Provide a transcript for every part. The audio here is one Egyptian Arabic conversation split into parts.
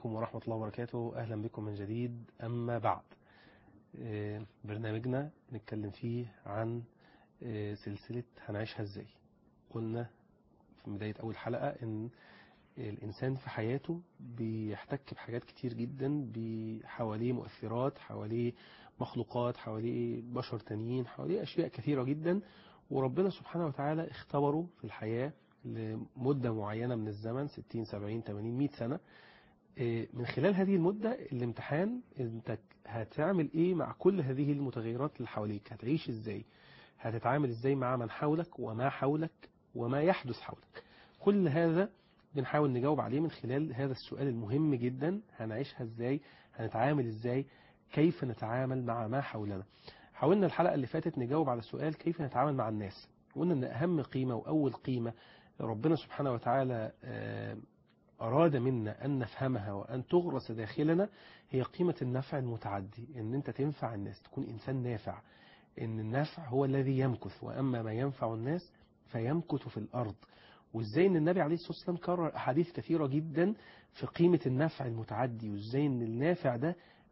عليكم ورحمة الله وبركاته أهلا بكم من جديد أما بعد آه، برنامجنا نتكلم فيه عن آه، سلسلة هنعيشها ازاي قلنا في بداية أول حلقة إن الإنسان في حياته بيحتك بحاجات كتير جدا حواليه مؤثرات حواليه مخلوقات حواليه بشر تانيين حواليه أشياء كثيرة جدا وربنا سبحانه وتعالى اختبره في الحياة لمدة معينة من الزمن 60 70 80 100 سنة إيه، من خلال هذه المدة الامتحان انت هتعمل ايه مع كل هذه المتغيرات اللي حواليك هتعيش ازاي هتتعامل ازاي مع من حولك وما حولك وما يحدث حولك كل هذا بنحاول نجاوب عليه من خلال هذا السؤال المهم جدا هنعيشها ازاي هنتعامل ازاي كيف نتعامل مع ما حولنا حاولنا الحلقة اللي فاتت نجاوب على السؤال كيف نتعامل مع الناس قلنا ان اهم قيمة واول قيمة ربنا سبحانه وتعالى آه، أراد منا أن نفهمها وأن تغرس داخلنا هي قيمة النفع المتعدي إن أنت تنفع الناس تكون إنسان نافع إن النفع هو الذي يمكث وأما ما ينفع الناس فيمكث في الأرض وإزاي إن النبي عليه الصلاة والسلام كرر أحاديث كثيرة جدا في قيمة النفع المتعدي وإزاي إن النافع ده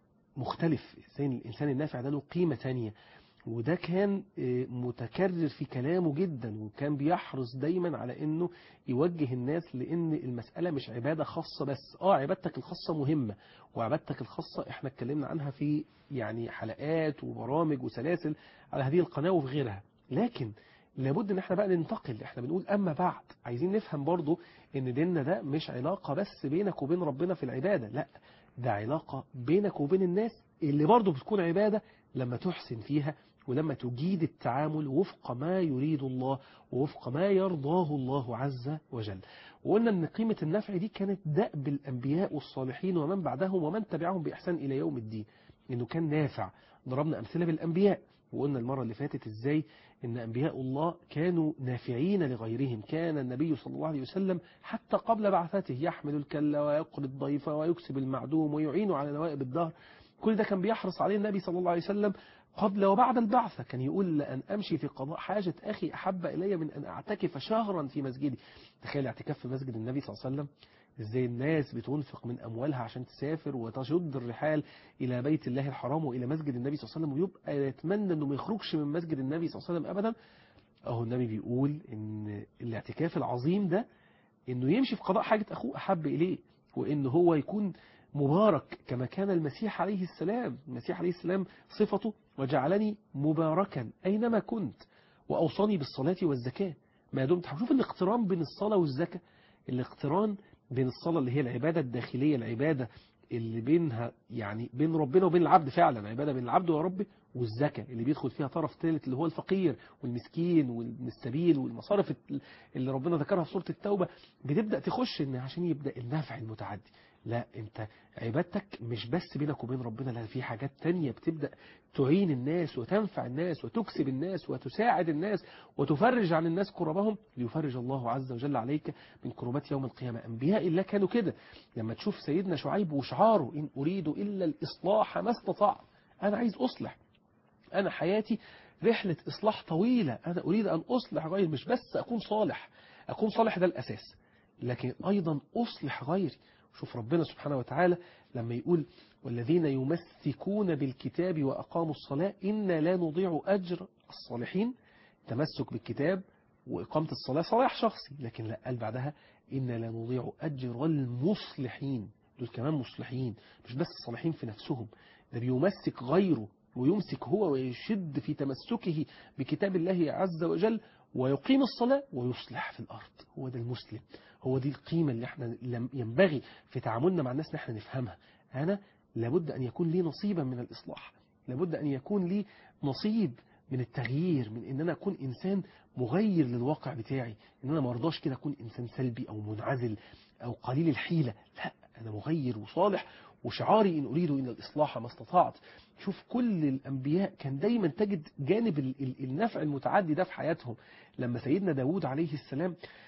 مختلف إزاي إن الإنسان النافع ده له قيمة تانية وده كان آه، متكرر في كلامه جدا وكان بيحرص دايما على انه يوجه الناس لان المسألة مش عبادة خاصة بس اه عبادتك الخاصة مهمة وعبادتك الخاصة احنا اتكلمنا عنها في يعني حلقات وبرامج وسلاسل على هذه القناة وفي غيرها لكن لابد ان احنا بقى ننتقل احنا بنقول اما بعد عايزين نفهم برضو ان ديننا ده مش علاقة بس بينك وبين ربنا في العبادة لا ده علاقة بينك وبين الناس اللي برضو بتكون عبادة لما تحسن فيها ولما تجيد التعامل وفق ما يريد الله ووفق ما يرضاه الله عز وجل وقلنا أن قيمة النفع دي كانت دأب الأنبياء والصالحين ومن بعدهم ومن تبعهم بإحسان إلى يوم الدين إنه كان نافع ضربنا أمثلة بالأنبياء وقلنا المرة اللي فاتت إزاي إن أنبياء الله كانوا نافعين لغيرهم كان النبي صلى الله عليه وسلم حتى قبل بعثته يحمل الكلة ويقري الضيف ويكسب المعدوم ويعين على نوائب الدهر كل ده كان بيحرص عليه النبي صلى الله عليه وسلم قبل وبعد البعثة كان يقول لأن أمشي في قضاء حاجة أخي أحب إلي من أن أعتكف شهرا في مسجدي تخيل اعتكاف في مسجد النبي صلى الله عليه وسلم ازاي الناس بتنفق من أموالها عشان تسافر وتشد الرحال إلى بيت الله الحرام وإلى مسجد النبي صلى الله عليه وسلم ويبقى يتمنى أنه ما يخرجش من مسجد النبي صلى الله عليه وسلم أبدا أهو النبي بيقول إن الاعتكاف العظيم ده إنه يمشي في قضاء حاجة أخوه أحب إليه وإن هو يكون مبارك كما كان المسيح عليه السلام المسيح عليه السلام صفته وجعلني مباركا أينما كنت وأوصاني بالصلاة والزكاة ما دمت شوف الاقتران بين الصلاة والزكاة الاقتران بين الصلاة اللي هي العبادة الداخلية العبادة اللي بينها يعني بين ربنا وبين العبد فعلا عبادة بين العبد وربه والزكاة اللي بيدخل فيها طرف ثالث اللي هو الفقير والمسكين والسبيل والمصارف اللي ربنا ذكرها في سورة التوبة بتبدأ تخش إن عشان يبدأ النفع المتعدي لا انت عبادتك مش بس بينك وبين ربنا لا في حاجات تانية بتبدأ تعين الناس وتنفع الناس وتكسب الناس وتساعد الناس وتفرج عن الناس كربهم ليفرج الله عز وجل عليك من كربات يوم القيامة أنبياء الله كانوا كده لما تشوف سيدنا شعيب وشعاره إن أريد إلا الإصلاح ما استطاع أنا عايز أصلح أنا حياتي رحلة إصلاح طويلة أنا أريد أن أصلح غير مش بس أكون صالح أكون صالح ده الأساس لكن أيضا أصلح غيري شوف ربنا سبحانه وتعالى لما يقول والذين يمسكون بالكتاب وأقاموا الصلاة إنا لا نضيع أجر الصالحين تمسك بالكتاب وإقامة الصلاة صلاح شخصي لكن لا قال بعدها إنا لا نضيع أجر المصلحين دول كمان مصلحين مش بس الصالحين في نفسهم ده بيمسك غيره ويمسك هو ويشد في تمسكه بكتاب الله عز وجل ويقيم الصلاة ويصلح في الأرض هو ده المسلم هو دي القيمة اللي احنا ينبغي في تعاملنا مع الناس نحن نفهمها أنا لابد أن يكون لي نصيبا من الإصلاح لابد أن يكون لي نصيب من التغيير من ان انا اكون انسان مغير للواقع بتاعي ان انا مرضاش كده اكون انسان سلبي او منعزل او قليل الحيلة لا انا مغير وصالح وشعاري ان اريد ان الاصلاح ما استطعت شوف كل الانبياء كان دايما تجد جانب النفع المتعدي ده في حياتهم لما سيدنا داود عليه السلام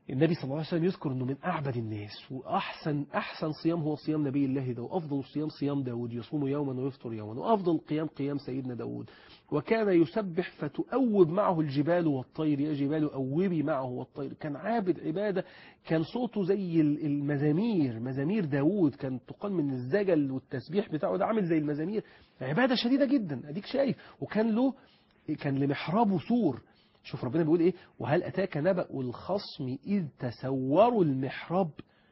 النبي صلى الله عليه وسلم يذكر أنه من أعبد الناس وأحسن أحسن صيام هو صيام نبي الله ده وأفضل الصيام صيام داود يصوم يوما ويفطر يوما وأفضل القيام قيام سيدنا داود وكان يسبح فتؤوب معه الجبال والطير يا جبال أوبي معه والطير كان عابد عبادة كان صوته زي المزامير مزامير داود كان تقال من الزجل والتسبيح بتاعه ده عامل زي المزامير عبادة شديدة جدا أديك شايف وكان له كان لمحرابه سور شوف ربنا بيقول ايه وهل اتاك نبأ الخصم اذ تسوروا المحراب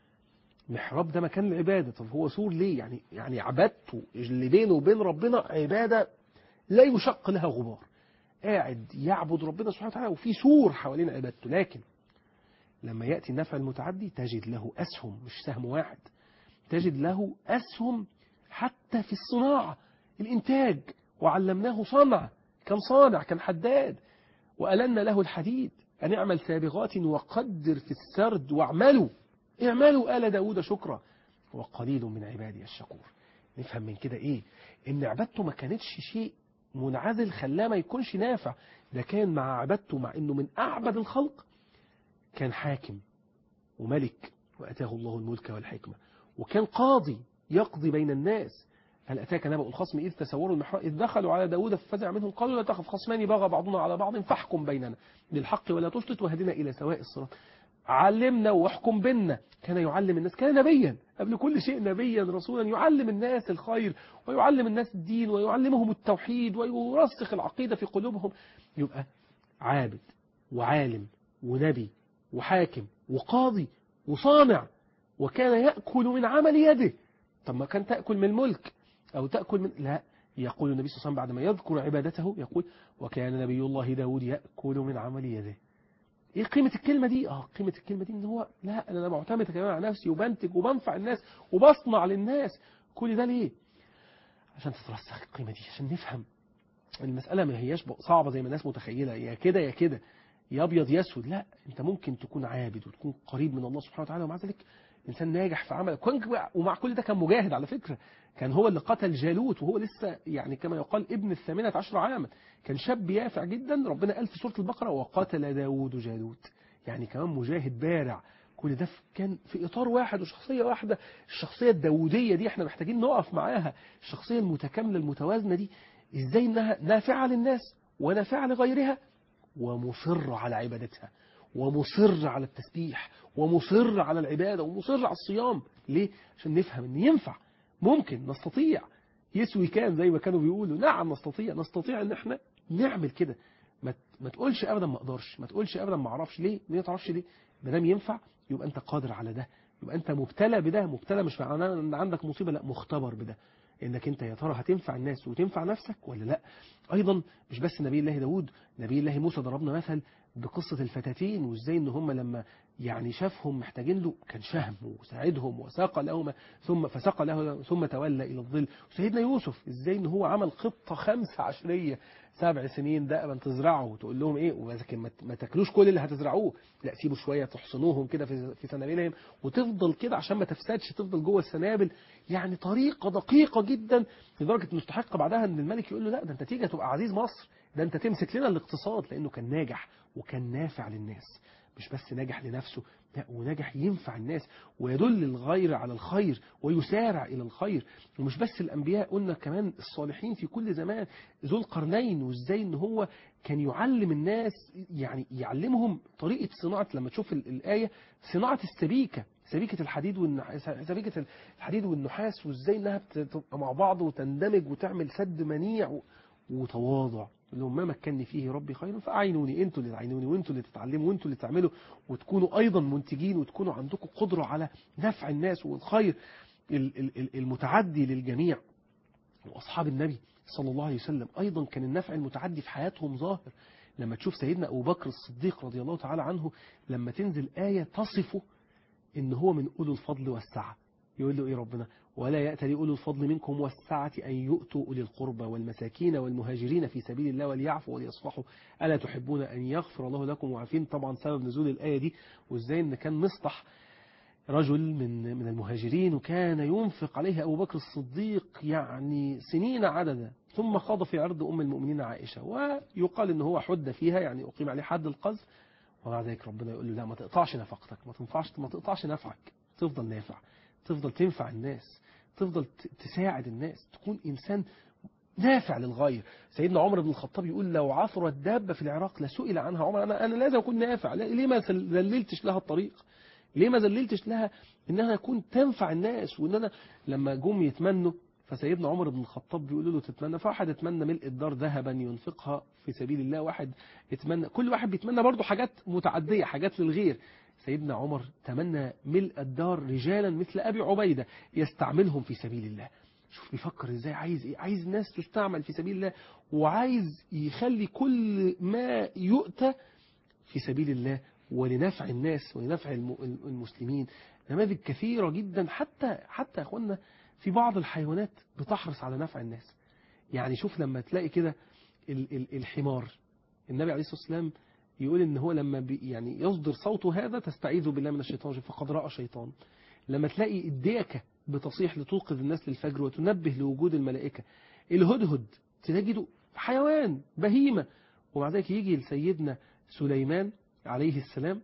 محراب ده مكان العبادة طب هو سور ليه يعني يعني عبادته اللي بينه وبين ربنا عبادة لا يشق لها غبار قاعد يعبد ربنا سبحانه وتعالى وفي سور حوالين عبادته لكن لما يأتي النفع المتعدي تجد له أسهم مش سهم واحد تجد له أسهم حتى في الصناعة الإنتاج وعلمناه صنع كان صانع كان حداد وألنا له الحديد أن اعمل سابغات وقدر في السرد واعملوا اعملوا آل داود شكرا وقليل من عبادي الشكور نفهم من كده إيه إن عبادته ما كانتش شيء منعزل خلاه ما يكونش نافع ده كان مع عبادته مع إنه من أعبد الخلق كان حاكم وملك وأتاه الله الملك والحكمة وكان قاضي يقضي بين الناس هل أتاك نبأ الخصم إذ تسوروا المحراب إذ دخلوا على داود ففزع منهم قالوا لا تخف خصمان بغى بعضنا على بعض فاحكم بيننا بالحق ولا تشتت وهدنا إلى سواء الصراط علمنا واحكم بيننا كان يعلم الناس كان نبيا قبل كل شيء نبيا رسولا يعلم الناس الخير ويعلم الناس الدين ويعلمهم التوحيد ويرسخ العقيدة في قلوبهم يبقى عابد وعالم ونبي وحاكم وقاضي وصانع وكان يأكل من عمل يده طب ما كان تأكل من الملك أو تأكل من لا يقول النبي صلى الله عليه وسلم بعدما يذكر عبادته يقول وكان نبي الله داود يأكل من عمل يده ايه قيمة الكلمة دي اه قيمة الكلمة دي ان هو لا انا معتمد كمان على نفسي وبنتج وبنفع الناس وبصنع للناس كل ده ليه عشان تترسخ القيمة دي عشان نفهم المسألة ما هياش صعبة زي ما الناس متخيلة يا كده يا كده يا ابيض يا اسود لا انت ممكن تكون عابد وتكون قريب من الله سبحانه وتعالى ومع ذلك انسان ناجح في عمله ومع كل ده كان مجاهد على فكرة كان هو اللي قتل جالوت وهو لسه يعني كما يقال ابن الثامنة عشر عاما كان شاب يافع جدا ربنا قال في سورة البقرة وقتل داود جالوت يعني كمان مجاهد بارع كل ده كان في إطار واحد وشخصية واحدة الشخصية الداودية دي احنا محتاجين نقف معاها الشخصية المتكاملة المتوازنة دي ازاي انها نافعة للناس ونافعة لغيرها ومصر على عبادتها ومصر على التسبيح ومصر على العبادة ومصر على الصيام ليه؟ عشان نفهم ان ينفع ممكن نستطيع يسوي كان زي ما كانوا بيقولوا نعم نستطيع نستطيع ان احنا نعمل كده ما ما تقولش ابدا ما اقدرش ما تقولش ابدا ما اعرفش ليه ليه ما تعرفش ليه ما دام ينفع يبقى انت قادر على ده يبقى انت مبتلى بده مبتلى مش معناه ان عندك مصيبه لا مختبر بده انك انت يا ترى هتنفع الناس وتنفع نفسك ولا لا ايضا مش بس نبي الله داود نبي الله موسى ضربنا مثل بقصة الفتاتين وازاي ان هم لما يعني شافهم محتاجين له كان شهم وساعدهم وساق لهم ثم فساق له ثم تولى الى الظل وسيدنا يوسف ازاي ان هو عمل خطة خمسة عشرية سبع سنين دأبا تزرعه وتقول لهم ايه ولكن ما تاكلوش كل اللي هتزرعوه لا سيبوا شوية تحصنوهم كده في في سنابلهم وتفضل كده عشان ما تفسدش تفضل جوه السنابل يعني طريقة دقيقة جدا لدرجة مستحق بعدها ان الملك يقول له لا ده انت تيجي تبقى عزيز مصر ده انت تمسك لنا الاقتصاد لانه كان ناجح وكان نافع للناس مش بس ناجح لنفسه لا وناجح ينفع الناس ويدل الغير على الخير ويسارع إلى الخير ومش بس الأنبياء قلنا كمان الصالحين في كل زمان ذو القرنين وإزاي إن هو كان يعلم الناس يعني يعلمهم طريقة صناعة لما تشوف الآية صناعة السبيكة سبيكة الحديد والنحاس سبيكة الحديد والنحاس وإزاي إنها بتبقى مع بعض وتندمج وتعمل سد منيع وتواضع لهم ما مكنني فيه ربي خير فأعينوني انتوا اللي تعينوني وانتوا اللي تتعلموا وانتوا اللي تعملوا وتكونوا أيضا منتجين وتكونوا عندكم قدرة على نفع الناس والخير المتعدي للجميع وأصحاب النبي صلى الله عليه وسلم أيضا كان النفع المتعدي في حياتهم ظاهر لما تشوف سيدنا أبو بكر الصديق رضي الله تعالى عنه لما تنزل آية تصفه إن هو من أولو الفضل والسعة يقول له إيه ربنا ولا يأتي أولو الفضل منكم والسعة أن يؤتوا أولي القربى والمساكين والمهاجرين في سبيل الله وليعفوا وليصفحوا ألا تحبون أن يغفر الله لكم وعارفين طبعا سبب نزول الآية دي وإزاي أن كان مصطح رجل من من المهاجرين وكان ينفق عليه أبو بكر الصديق يعني سنين عددا ثم خاض في عرض أم المؤمنين عائشة ويقال أنه هو حد فيها يعني أقيم عليه حد القذف ومع ذلك ربنا يقول له لا ما تقطعش نفقتك ما تنفعش ما تقطعش نفعك تفضل نافع تفضل تنفع الناس تفضل ت- تساعد الناس تكون إنسان نافع للغاية سيدنا عمر بن الخطاب يقول لو عثرت دابة في العراق لسئل عنها عمر أنا, أنا لازم أكون نافع لا- ليه ما ذللتش لها الطريق ليه ما ذللتش لها إنها تكون تنفع الناس وإن أنا لما جم يتمنوا فسيدنا عمر بن الخطاب بيقول له تتمنى فواحد اتمنى ملء الدار ذهبا ينفقها في سبيل الله واحد اتمنى كل واحد بيتمنى برضه حاجات متعدية حاجات للغير سيدنا عمر تمنى ملء الدار رجالا مثل أبي عبيدة يستعملهم في سبيل الله شوف بيفكر ازاي عايز ايه عايز ناس تستعمل في سبيل الله وعايز يخلي كل ما يؤتى في سبيل الله ولنفع الناس ولنفع الم- المسلمين نماذج كثيرة جدا حتى حتى يا اخوانا في بعض الحيوانات بتحرص على نفع الناس يعني شوف لما تلاقي كده ال- ال- الحمار النبي عليه الصلاة والسلام يقول ان هو لما بي يعني يصدر صوته هذا تستعيذ بالله من الشيطان الرجيم، فقد رأى شيطان لما تلاقي الديكة بتصيح لتوقظ الناس للفجر وتنبه لوجود الملائكة الهدهد تجده حيوان بهيمة ومع ذلك يجي لسيدنا سليمان عليه السلام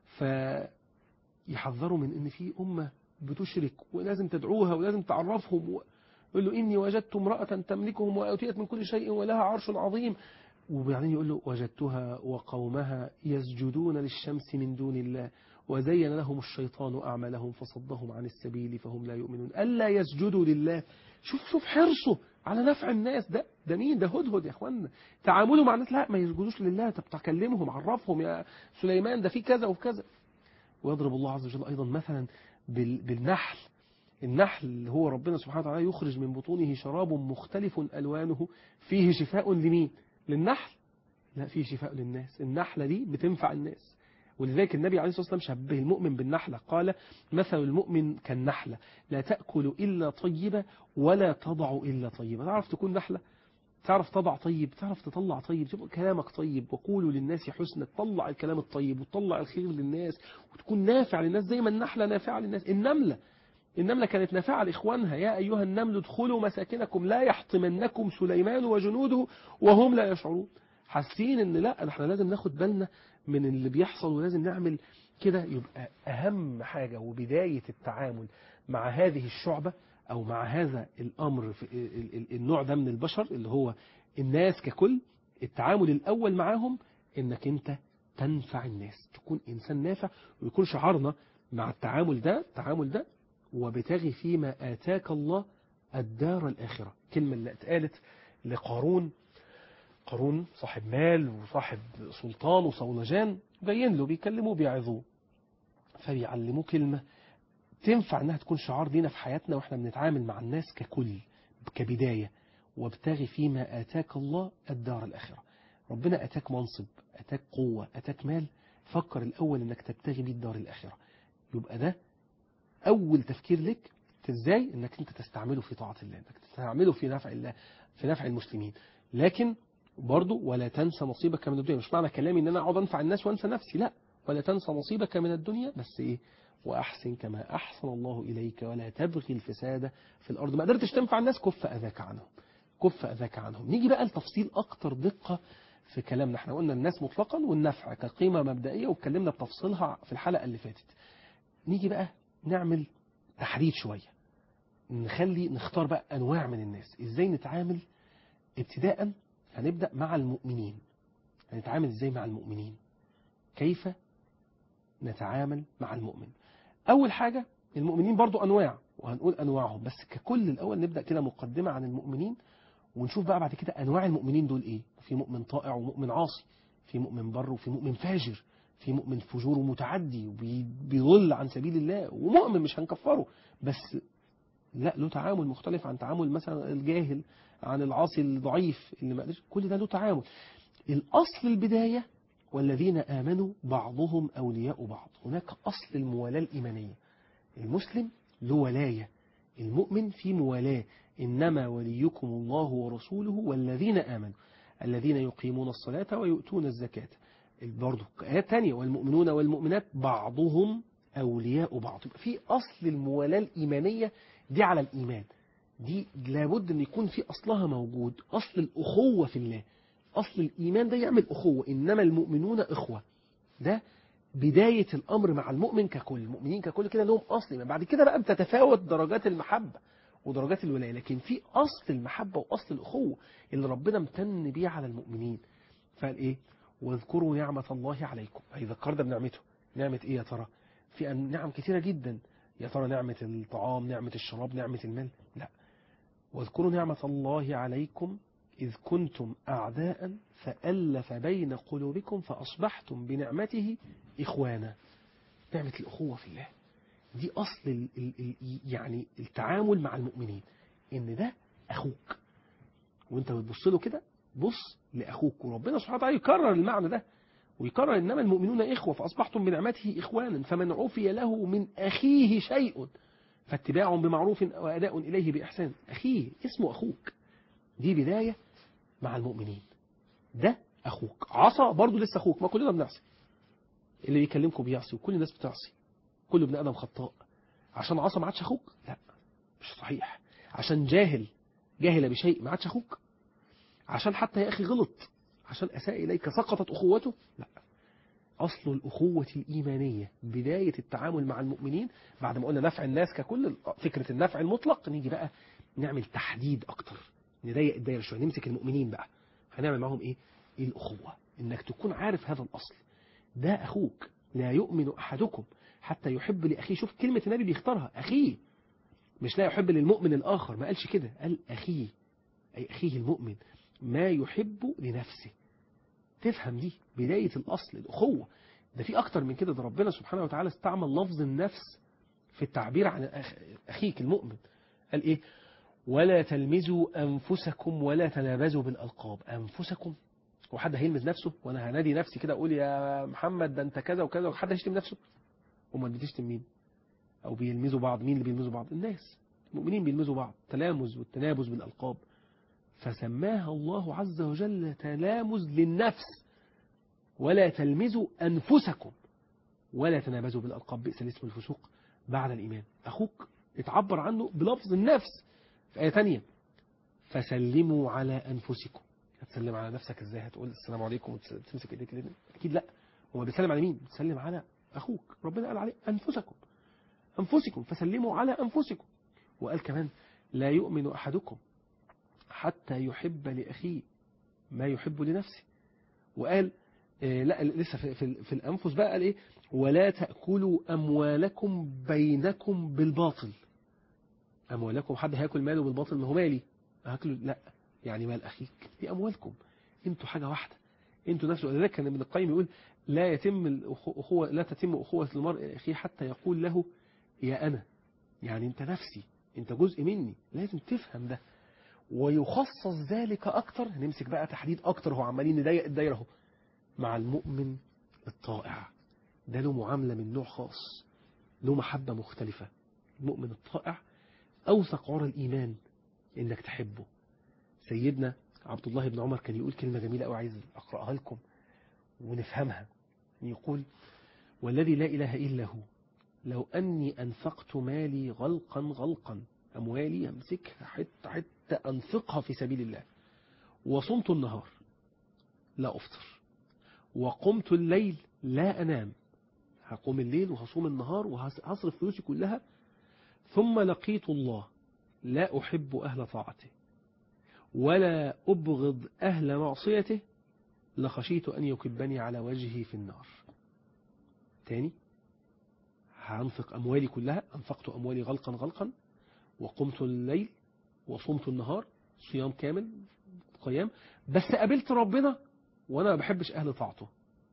فيحذروا من ان في أمة بتشرك ولازم تدعوها ولازم تعرفهم و... يقول له إني وجدت امرأة تملكهم وأوتيت من كل شيء ولها عرش عظيم وبعدين يقول له وجدتها وقومها يسجدون للشمس من دون الله وزين لهم الشيطان أعمالهم فصدهم عن السبيل فهم لا يؤمنون ألا يسجدوا لله شوف شوف حرصه على نفع الناس ده ده مين ده هدهد يا اخوانا تعاملوا مع الناس لا ما يسجدوش لله طب تكلمهم عرفهم يا سليمان ده في كذا وكذا ويضرب الله عز وجل أيضا مثلا بال- بالنحل النحل اللي هو ربنا سبحانه وتعالى يخرج من بطونه شراب مختلف ألوانه فيه شفاء لمين للنحل لا فيه شفاء للناس النحلة دي بتنفع الناس ولذلك النبي عليه الصلاة والسلام شبه المؤمن بالنحلة قال مثل المؤمن كالنحلة لا تأكل إلا طيبة ولا تضع إلا طيبة تعرف تكون نحلة تعرف تضع طيب تعرف تطلع طيب تبقى كلامك طيب وقولوا للناس حسنا تطلع الكلام الطيب وتطلع الخير للناس وتكون نافع للناس زي ما النحلة نافعة للناس النملة النملة كانت نافعة لإخوانها يا أيها النمل ادخلوا مساكنكم لا يحطمنكم سليمان وجنوده وهم لا يشعرون حاسين ان لا احنا لازم ناخد بالنا من اللي بيحصل ولازم نعمل كده يبقى أهم حاجة وبداية التعامل مع هذه الشعبة أو مع هذا الأمر في ال- ال- النوع ده من البشر اللي هو الناس ككل التعامل الأول معاهم إنك أنت تنفع الناس تكون إنسان نافع ويكون شعارنا مع التعامل ده التعامل ده وبتغي فيما آتاك الله الدار الآخرة كلمة اللي اتقالت لقارون قارون صاحب مال وصاحب سلطان وصولجان جايين له بيكلموه بيعظوه فبيعلموه كلمة تنفع انها تكون شعار لينا في حياتنا واحنا بنتعامل مع الناس ككل كبداية وابتغي فيما آتاك الله الدار الآخرة ربنا أتاك منصب أتاك قوة أتاك مال فكر الأول انك تبتغي بيه الدار الآخرة يبقى ده أول تفكير لك ازاي انك انت تستعمله في طاعة الله انك تستعمله في نفع الله في نفع المسلمين لكن برضو ولا تنسى نصيبك من الدنيا مش معنى كلامي ان انا اقعد انفع الناس وانسى نفسي لا ولا تنسى نصيبك من الدنيا بس ايه واحسن كما احسن الله اليك ولا تبغي الفساد في الارض ما قدرتش تنفع الناس كف اذاك عنهم كف اذاك عنهم نيجي بقى لتفصيل اكتر دقة في كلامنا احنا قلنا الناس مطلقا والنفع كقيمة مبدئية واتكلمنا بتفصيلها في الحلقة اللي فاتت نيجي بقى نعمل تحريف شوية نخلي نختار بقى انواع من الناس ازاي نتعامل ابتداء هنبدأ مع المؤمنين هنتعامل ازاي مع المؤمنين كيف نتعامل مع المؤمن أول حاجة المؤمنين برضو أنواع وهنقول أنواعهم بس ككل الأول نبدأ كده مقدمة عن المؤمنين ونشوف بقى بعد كده أنواع المؤمنين دول إيه في مؤمن طائع ومؤمن عاصي في مؤمن بر وفي مؤمن فاجر في مؤمن فجور ومتعدي وبيضل عن سبيل الله ومؤمن مش هنكفره بس لا له تعامل مختلف عن تعامل مثلا الجاهل عن العاصي الضعيف اللي ما قدرش كل ده له تعامل الأصل البداية والذين آمنوا بعضهم أولياء بعض هناك أصل الموالاة الإيمانية المسلم له ولاية المؤمن في موالاة إنما وليكم الله ورسوله والذين آمنوا الذين يقيمون الصلاة ويؤتون الزكاة برضه آيات تانية والمؤمنون والمؤمنات بعضهم أولياء بعض يبقى في أصل الموالاة الإيمانية دي على الإيمان دي لابد أن يكون في أصلها موجود أصل الأخوة في الله أصل الإيمان ده يعمل أخوة إنما المؤمنون إخوة ده بداية الأمر مع المؤمن ككل المؤمنين ككل كده لهم أصل بعد كده بقى بتتفاوت درجات المحبة ودرجات الولاية لكن في أصل المحبة وأصل الأخوة اللي ربنا امتن بيه على المؤمنين فقال إيه واذكروا نعمة الله عليكم أي ذكرنا بنعمته نعمة إيه يا ترى في أن- نعم كثيرة جدا يا ترى نعمة الطعام نعمة الشراب نعمة المال لا واذكروا نعمة الله عليكم إذ كنتم أعداء فألف بين قلوبكم فأصبحتم بنعمته إخوانا نعمة الأخوة في الله دي أصل ال ال ال يعني التعامل مع المؤمنين إن ده أخوك وانت بتبص له كده بص لأخوك وربنا سبحانه وتعالى يكرر المعنى ده ويكرر إنما المؤمنون إخوة فأصبحتم بنعمته إخوانا فمن عفي له من أخيه شيء فاتباع بمعروف وأداء إليه بإحسان أخيه اسمه أخوك دي بداية مع المؤمنين ده أخوك عصى برضه لسه أخوك ما كلنا بنعصي اللي بيكلمكم بيعصي وكل الناس بتعصي كل ابن آدم خطاء عشان عصى ما عادش أخوك لا مش صحيح عشان جاهل جاهل بشيء ما عادش أخوك عشان حتى يا أخي غلط عشان أساء إليك سقطت أخوته لا أصل الأخوة الإيمانية بداية التعامل مع المؤمنين بعد ما قلنا نفع الناس ككل فكرة النفع المطلق نيجي بقى نعمل تحديد أكتر نضيق الدايرة شوية نمسك المؤمنين بقى هنعمل معاهم إيه؟ إيه الأخوة إنك تكون عارف هذا الأصل ده أخوك لا يؤمن أحدكم حتى يحب لأخيه شوف كلمة النبي بيختارها أخيه مش لا يحب للمؤمن الآخر ما قالش كده قال أخيه أي أخيه المؤمن ما يحب لنفسه تفهم دي بداية الأصل الأخوة ده في أكتر من كده ده ربنا سبحانه وتعالى استعمل لفظ النفس في التعبير عن أخ- أخيك المؤمن قال إيه ولا تلمزوا أنفسكم ولا تنابزوا بالألقاب أنفسكم وحد هيلمز نفسه وأنا هنادي نفسي كده أقول يا محمد ده أنت كذا وكذا وحد هيشتم نفسه أمال بتشتم مين أو بيلمزوا بعض مين اللي بيلمزوا بعض الناس المؤمنين بيلمزوا بعض تلامز والتنابز بالألقاب فسماها الله عز وجل تلامز للنفس ولا تلمزوا أنفسكم ولا تنابزوا بالألقاب بئس الاسم الفسوق بعد الإيمان أخوك اتعبر عنه بلفظ النفس في آية تانية فسلموا على أنفسكم هتسلم على نفسك ازاي هتقول السلام عليكم وتمسك ايديك اليمين اكيد لا هو بيسلم على مين بيسلم على اخوك ربنا قال عليه انفسكم انفسكم فسلموا على انفسكم وقال كمان لا يؤمن احدكم حتى يحب لاخيه ما يحب لنفسه وقال آه لا لسه في, في, في الانفس بقى قال ايه ولا تاكلوا اموالكم بينكم بالباطل اموالكم حد هياكل ماله بالباطل ما هو مالي هاكله لا يعني مال أخيك دي أموالكم انتوا حاجة واحدة انتوا نفس ولذلك كان ابن القيم يقول لا يتم الأخوة لا تتم أخوة المرء أخيه حتى يقول له يا أنا يعني انت نفسي انت جزء مني لازم تفهم ده ويخصص ذلك أكتر نمسك بقى تحديد أكتر هو عمالين نضيق الدايرة اهو مع المؤمن الطائع ده له معاملة من نوع خاص له محبة مختلفة المؤمن الطائع أوثق عرى الإيمان إنك تحبه سيدنا عبد الله بن عمر كان يقول كلمة جميلة أو عايز أقرأها لكم ونفهمها يقول والذي لا إله إلا هو لو أني أنفقت مالي غلقا غلقا أموالي أمسكها حتى حتى أنفقها في سبيل الله وصمت النهار لا أفطر وقمت الليل لا أنام هقوم الليل وهصوم النهار وهصرف فلوسي كلها ثم لقيت الله لا أحب أهل طاعته ولا أبغض أهل معصيته لخشيت أن يكبني على وجهي في النار تاني هأنفق أموالي كلها أنفقت أموالي غلقا غلقا وقمت الليل وصمت النهار صيام كامل قيام بس قابلت ربنا وأنا ما بحبش أهل طاعته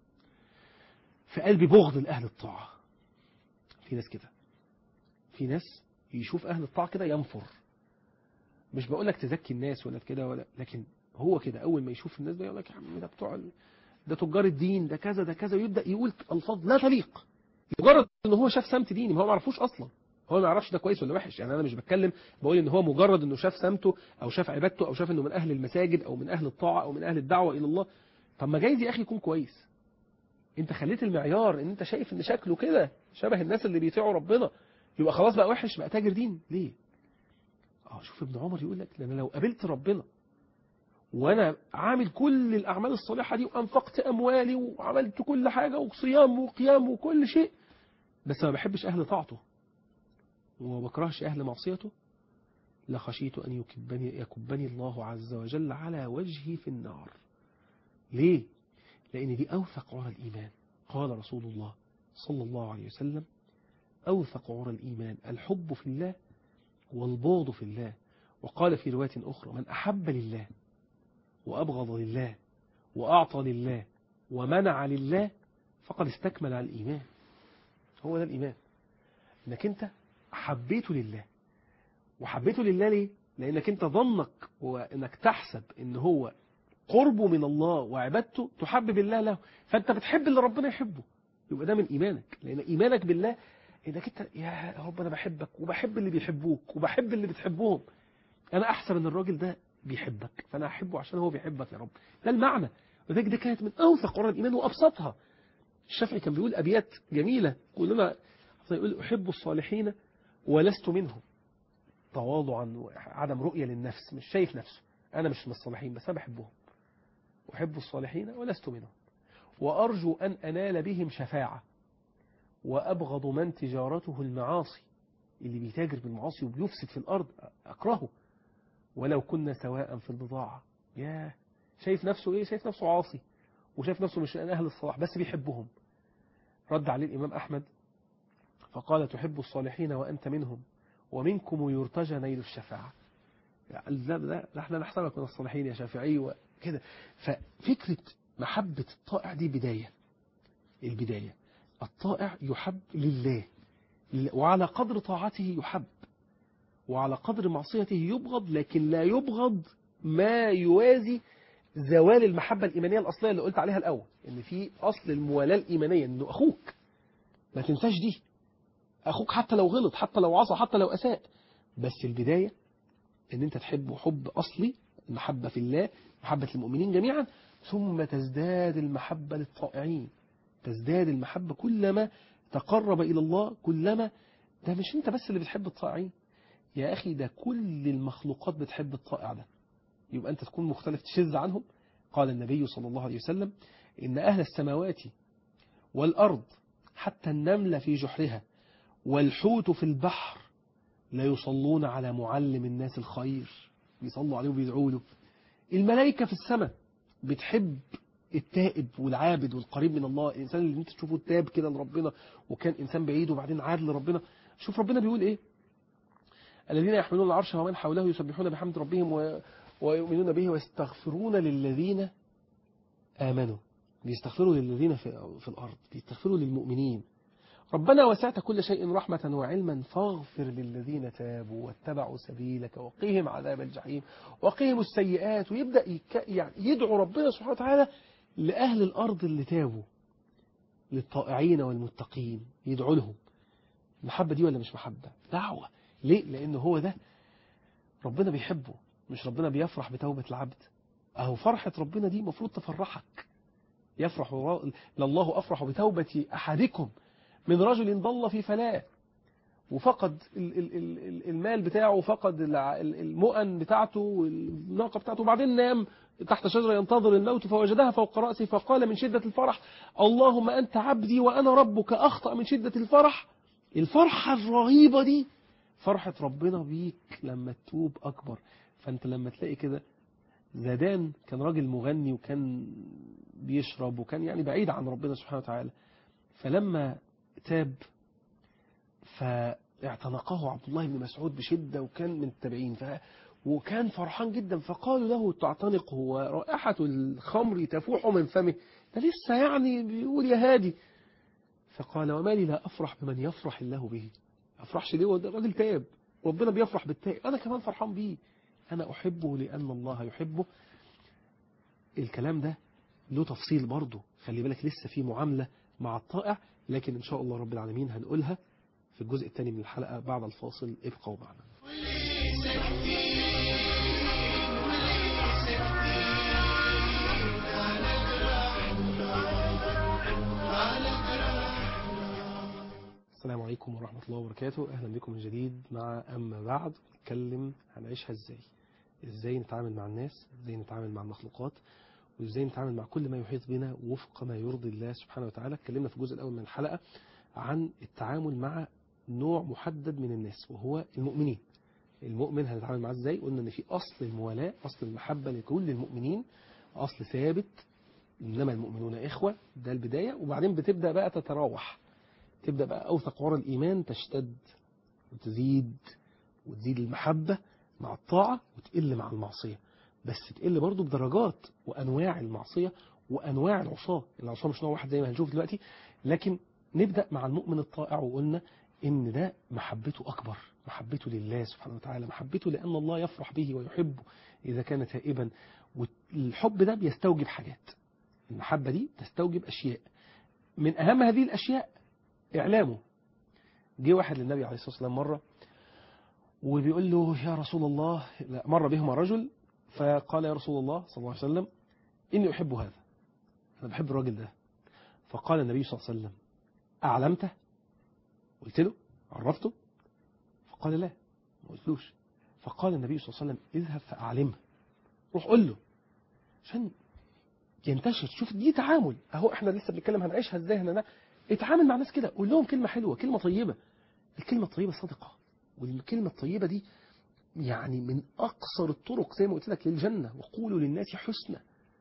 في قلبي بغض لأهل الطاعة في ناس كده في ناس يشوف أهل الطاعة كده ينفر مش بقول لك تزكي الناس ولا كده ولا لكن هو كده أول ما يشوف الناس ده يقول لك يا عم ده بتوع ده تجار الدين ده كذا ده كذا ويبدأ يقول ألفاظ لا تليق مجرد ان هو شاف سمت ديني ما هو ما يعرفوش اصلا هو ما يعرفش ده كويس ولا وحش يعني انا مش بتكلم بقول ان هو مجرد انه شاف سمته او شاف عبادته او شاف انه من اهل المساجد او من اهل الطاعه او من اهل الدعوه الى الله طب ما جايز يا اخي يكون كويس انت خليت المعيار ان انت شايف ان شكله كده شبه الناس اللي بيطيعوا ربنا يبقى خلاص بقى وحش بقى تاجر دين ليه اه شوف ابن عمر يقول لك لان لو قابلت ربنا وانا عامل كل الاعمال الصالحه دي وانفقت اموالي وعملت كل حاجه وصيام وقيام وكل شيء بس ما بحبش اهل طاعته وما بكرهش اهل معصيته لخشيت ان يكبني يكبني الله عز وجل على وجهي في النار ليه لان دي اوثق عرى الايمان قال رسول الله صلى الله عليه وسلم اوثق عرى الايمان الحب في الله والبغض في الله وقال في روايه اخرى من احب لله وأبغض لله وأعطى لله ومنع لله فقد استكمل على الإيمان هو ده الإيمان إنك أنت حبيته لله وحبيته لله ليه؟ لأنك أنت ظنك وإنك تحسب إن هو قربه من الله وعبادته تحبب الله له فأنت بتحب اللي ربنا يحبه يبقى ده من إيمانك لأن إيمانك بالله إنك أنت يا رب أنا بحبك وبحب اللي بيحبوك وبحب اللي بتحبهم أنا أحسب إن الراجل ده بيحبك فأنا أحبه عشان هو بيحبك يا رب ده المعنى وذلك دي كانت من أوثق قرار الإيمان وأبسطها الشافعي كان بيقول أبيات جميلة كلنا يقول أحب الصالحين ولست منهم تواضعا وعدم رؤية للنفس مش شايف نفسه أنا مش من الصالحين بس أنا بحبهم أحب الصالحين ولست منهم وأرجو أن أنال بهم شفاعة وأبغض من تجارته المعاصي اللي بيتاجر بالمعاصي وبيفسد في الأرض أكرهه ولو كنا سواء في البضاعة ياه شايف نفسه إيه شايف نفسه عاصي وشايف نفسه مش من أهل الصلاح بس بيحبهم رد عليه الإمام أحمد فقال تحب الصالحين وأنت منهم ومنكم يرتجى نيل الشفاعة لا لا احنا نحسبك من الصالحين يا شافعي وكده ففكرة محبة الطائع دي بداية البداية الطائع يحب لله وعلى قدر طاعته يحب وعلى قدر معصيته يبغض لكن لا يبغض ما يوازي زوال المحبة الإيمانية الأصلية اللي قلت عليها الأول إن في أصل الموالاة الإيمانية إنه أخوك ما تنساش دي أخوك حتى لو غلط حتى لو عصى حتى لو أساء بس البداية إن أنت تحبه حب أصلي المحبة في الله محبة المؤمنين جميعا ثم تزداد المحبة للطائعين تزداد المحبة كلما تقرب إلى الله كلما ده مش أنت بس اللي بتحب الطائعين يا أخي ده كل المخلوقات بتحب الطائع ده يبقى أنت تكون مختلف تشذ عنهم قال النبي صلى الله عليه وسلم إن أهل السماوات والأرض حتى النملة في جحرها والحوت في البحر لا يصلون على معلم الناس الخير بيصلوا عليه وبيدعوا له الملائكة في السماء بتحب التائب والعابد والقريب من الله الإنسان اللي انت تشوفه تاب كده لربنا وكان إنسان بعيد وبعدين عاد لربنا شوف ربنا بيقول إيه الذين يحملون العرش ومن حوله يسبحون بحمد ربهم و... ويؤمنون به ويستغفرون للذين آمنوا بيستغفروا للذين في, في الأرض بيستغفروا للمؤمنين ربنا وسعت كل شيء رحمة وعلما فاغفر للذين تابوا واتبعوا سبيلك وقيهم عذاب الجحيم وقيهم السيئات ويبدأ يك... يعني يدعو ربنا سبحانه وتعالى لأهل الأرض اللي تابوا للطائعين والمتقين يدعو لهم محبة دي ولا مش محبة دعوة ليه لأنه هو ده ربنا بيحبه مش ربنا بيفرح بتوبة العبد أهو فرحة ربنا دي مفروض تفرحك يفرح لله أفرح بتوبة أحدكم من رجل ضل في فلاة وفقد المال بتاعه وفقد المؤن بتاعته والناقة بتاعته وبعدين نام تحت شجرة ينتظر الموت فوجدها فوق رأسه فقال من شدة الفرح اللهم أنت عبدي وأنا ربك أخطأ من شدة الفرح الفرحة الرهيبة دي فرحة ربنا بيك لما تتوب أكبر فأنت لما تلاقي كده زادان كان راجل مغني وكان بيشرب وكان يعني بعيد عن ربنا سبحانه وتعالى فلما تاب فاعتنقه عبد الله بن مسعود بشدة وكان من التابعين ف... وكان فرحان جدا فقالوا له تعتنقه ورائحة الخمر تفوح من فمه ده لسه يعني بيقول يا هادي فقال وما لي لا أفرح بمن يفرح الله به أفرحش ليه وده راجل تاب ربنا بيفرح بالتائب أنا كمان فرحان بيه أنا أحبه لأن الله يحبه الكلام ده له تفصيل برضه خلي بالك لسه في معاملة مع الطائع لكن إن شاء الله رب العالمين هنقولها في الجزء الثاني من الحلقة بعد الفاصل ابقوا معنا السلام عليكم ورحمة الله وبركاته أهلا بكم من جديد مع أما بعد نتكلم هنعيشها إزاي ازاي نتعامل مع الناس ازاي نتعامل مع المخلوقات وازاي نتعامل مع كل ما يحيط بنا وفق ما يرضي الله سبحانه وتعالى اتكلمنا في الجزء الاول من الحلقة عن التعامل مع نوع محدد من الناس وهو المؤمنين المؤمن هنتعامل معاه ازاي قلنا ان في اصل الموالاة اصل المحبة لكل المؤمنين اصل ثابت انما المؤمنون اخوة ده البداية وبعدين بتبدأ بقى تتراوح تبدأ بقى اوثق ورا الايمان تشتد وتزيد وتزيد المحبة مع الطاعة وتقل مع المعصية بس تقل برضو بدرجات وأنواع المعصية وأنواع العصاة العصاة مش نوع واحد زي ما هنشوف دلوقتي لكن نبدأ مع المؤمن الطائع وقلنا إن ده محبته أكبر محبته لله سبحانه وتعالى محبته لأن الله يفرح به ويحبه إذا كان تائبا والحب ده بيستوجب حاجات المحبة دي تستوجب أشياء من أهم هذه الأشياء إعلامه جه واحد للنبي عليه الصلاة والسلام مرة وبيقول له يا رسول الله لا مر بهما رجل فقال يا رسول الله صلى الله عليه وسلم إني أحب هذا أنا بحب الراجل ده فقال النبي صلى الله عليه وسلم أعلمته قلت له عرفته فقال لا ما قلتلوش فقال النبي صلى الله عليه وسلم اذهب فأعلمه روح قول له عشان ينتشر شوف دي تعامل اهو احنا لسه بنتكلم هنعيشها ازاي هنا اتعامل مع ناس كده قول لهم كلمة حلوة كلمة طيبة الكلمة الطيبة صدقة والكلمة الطيبة دي يعني من أقصر الطرق زي ما قلت لك للجنة وقولوا للناس حسنى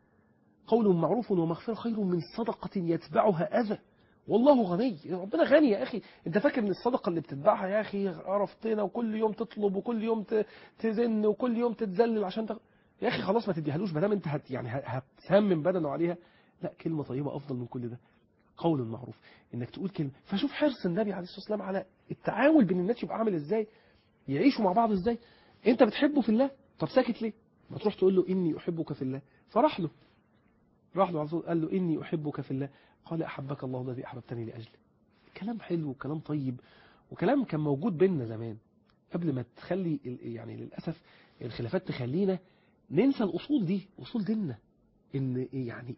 قول معروف ومغفرة خير من صدقة يتبعها أذى والله غني ربنا غني يا أخي أنت فاكر من الصدقة اللي بتتبعها يا أخي عرفتنا وكل يوم تطلب وكل يوم تزن وكل يوم تتذلل عشان تغ... يا أخي خلاص ما تديهالوش ما دام أنت هت يعني هتسمم بدنه عليها لا كلمة طيبة أفضل من كل ده قول معروف انك تقول كلمة فشوف حرص النبي عليه الصلاة والسلام على التعامل بين الناس يبقى عامل ازاي يعيشوا مع بعض ازاي انت بتحبه في الله طب ساكت ليه ما تروح تقول له اني احبك في الله فراح له راح له على طول قال له اني احبك في الله قال احبك الله الذي احببتني لاجله كلام حلو وكلام طيب وكلام كان موجود بيننا زمان قبل ما تخلي يعني للاسف الخلافات تخلينا ننسى الاصول دي اصول ديننا ان يعني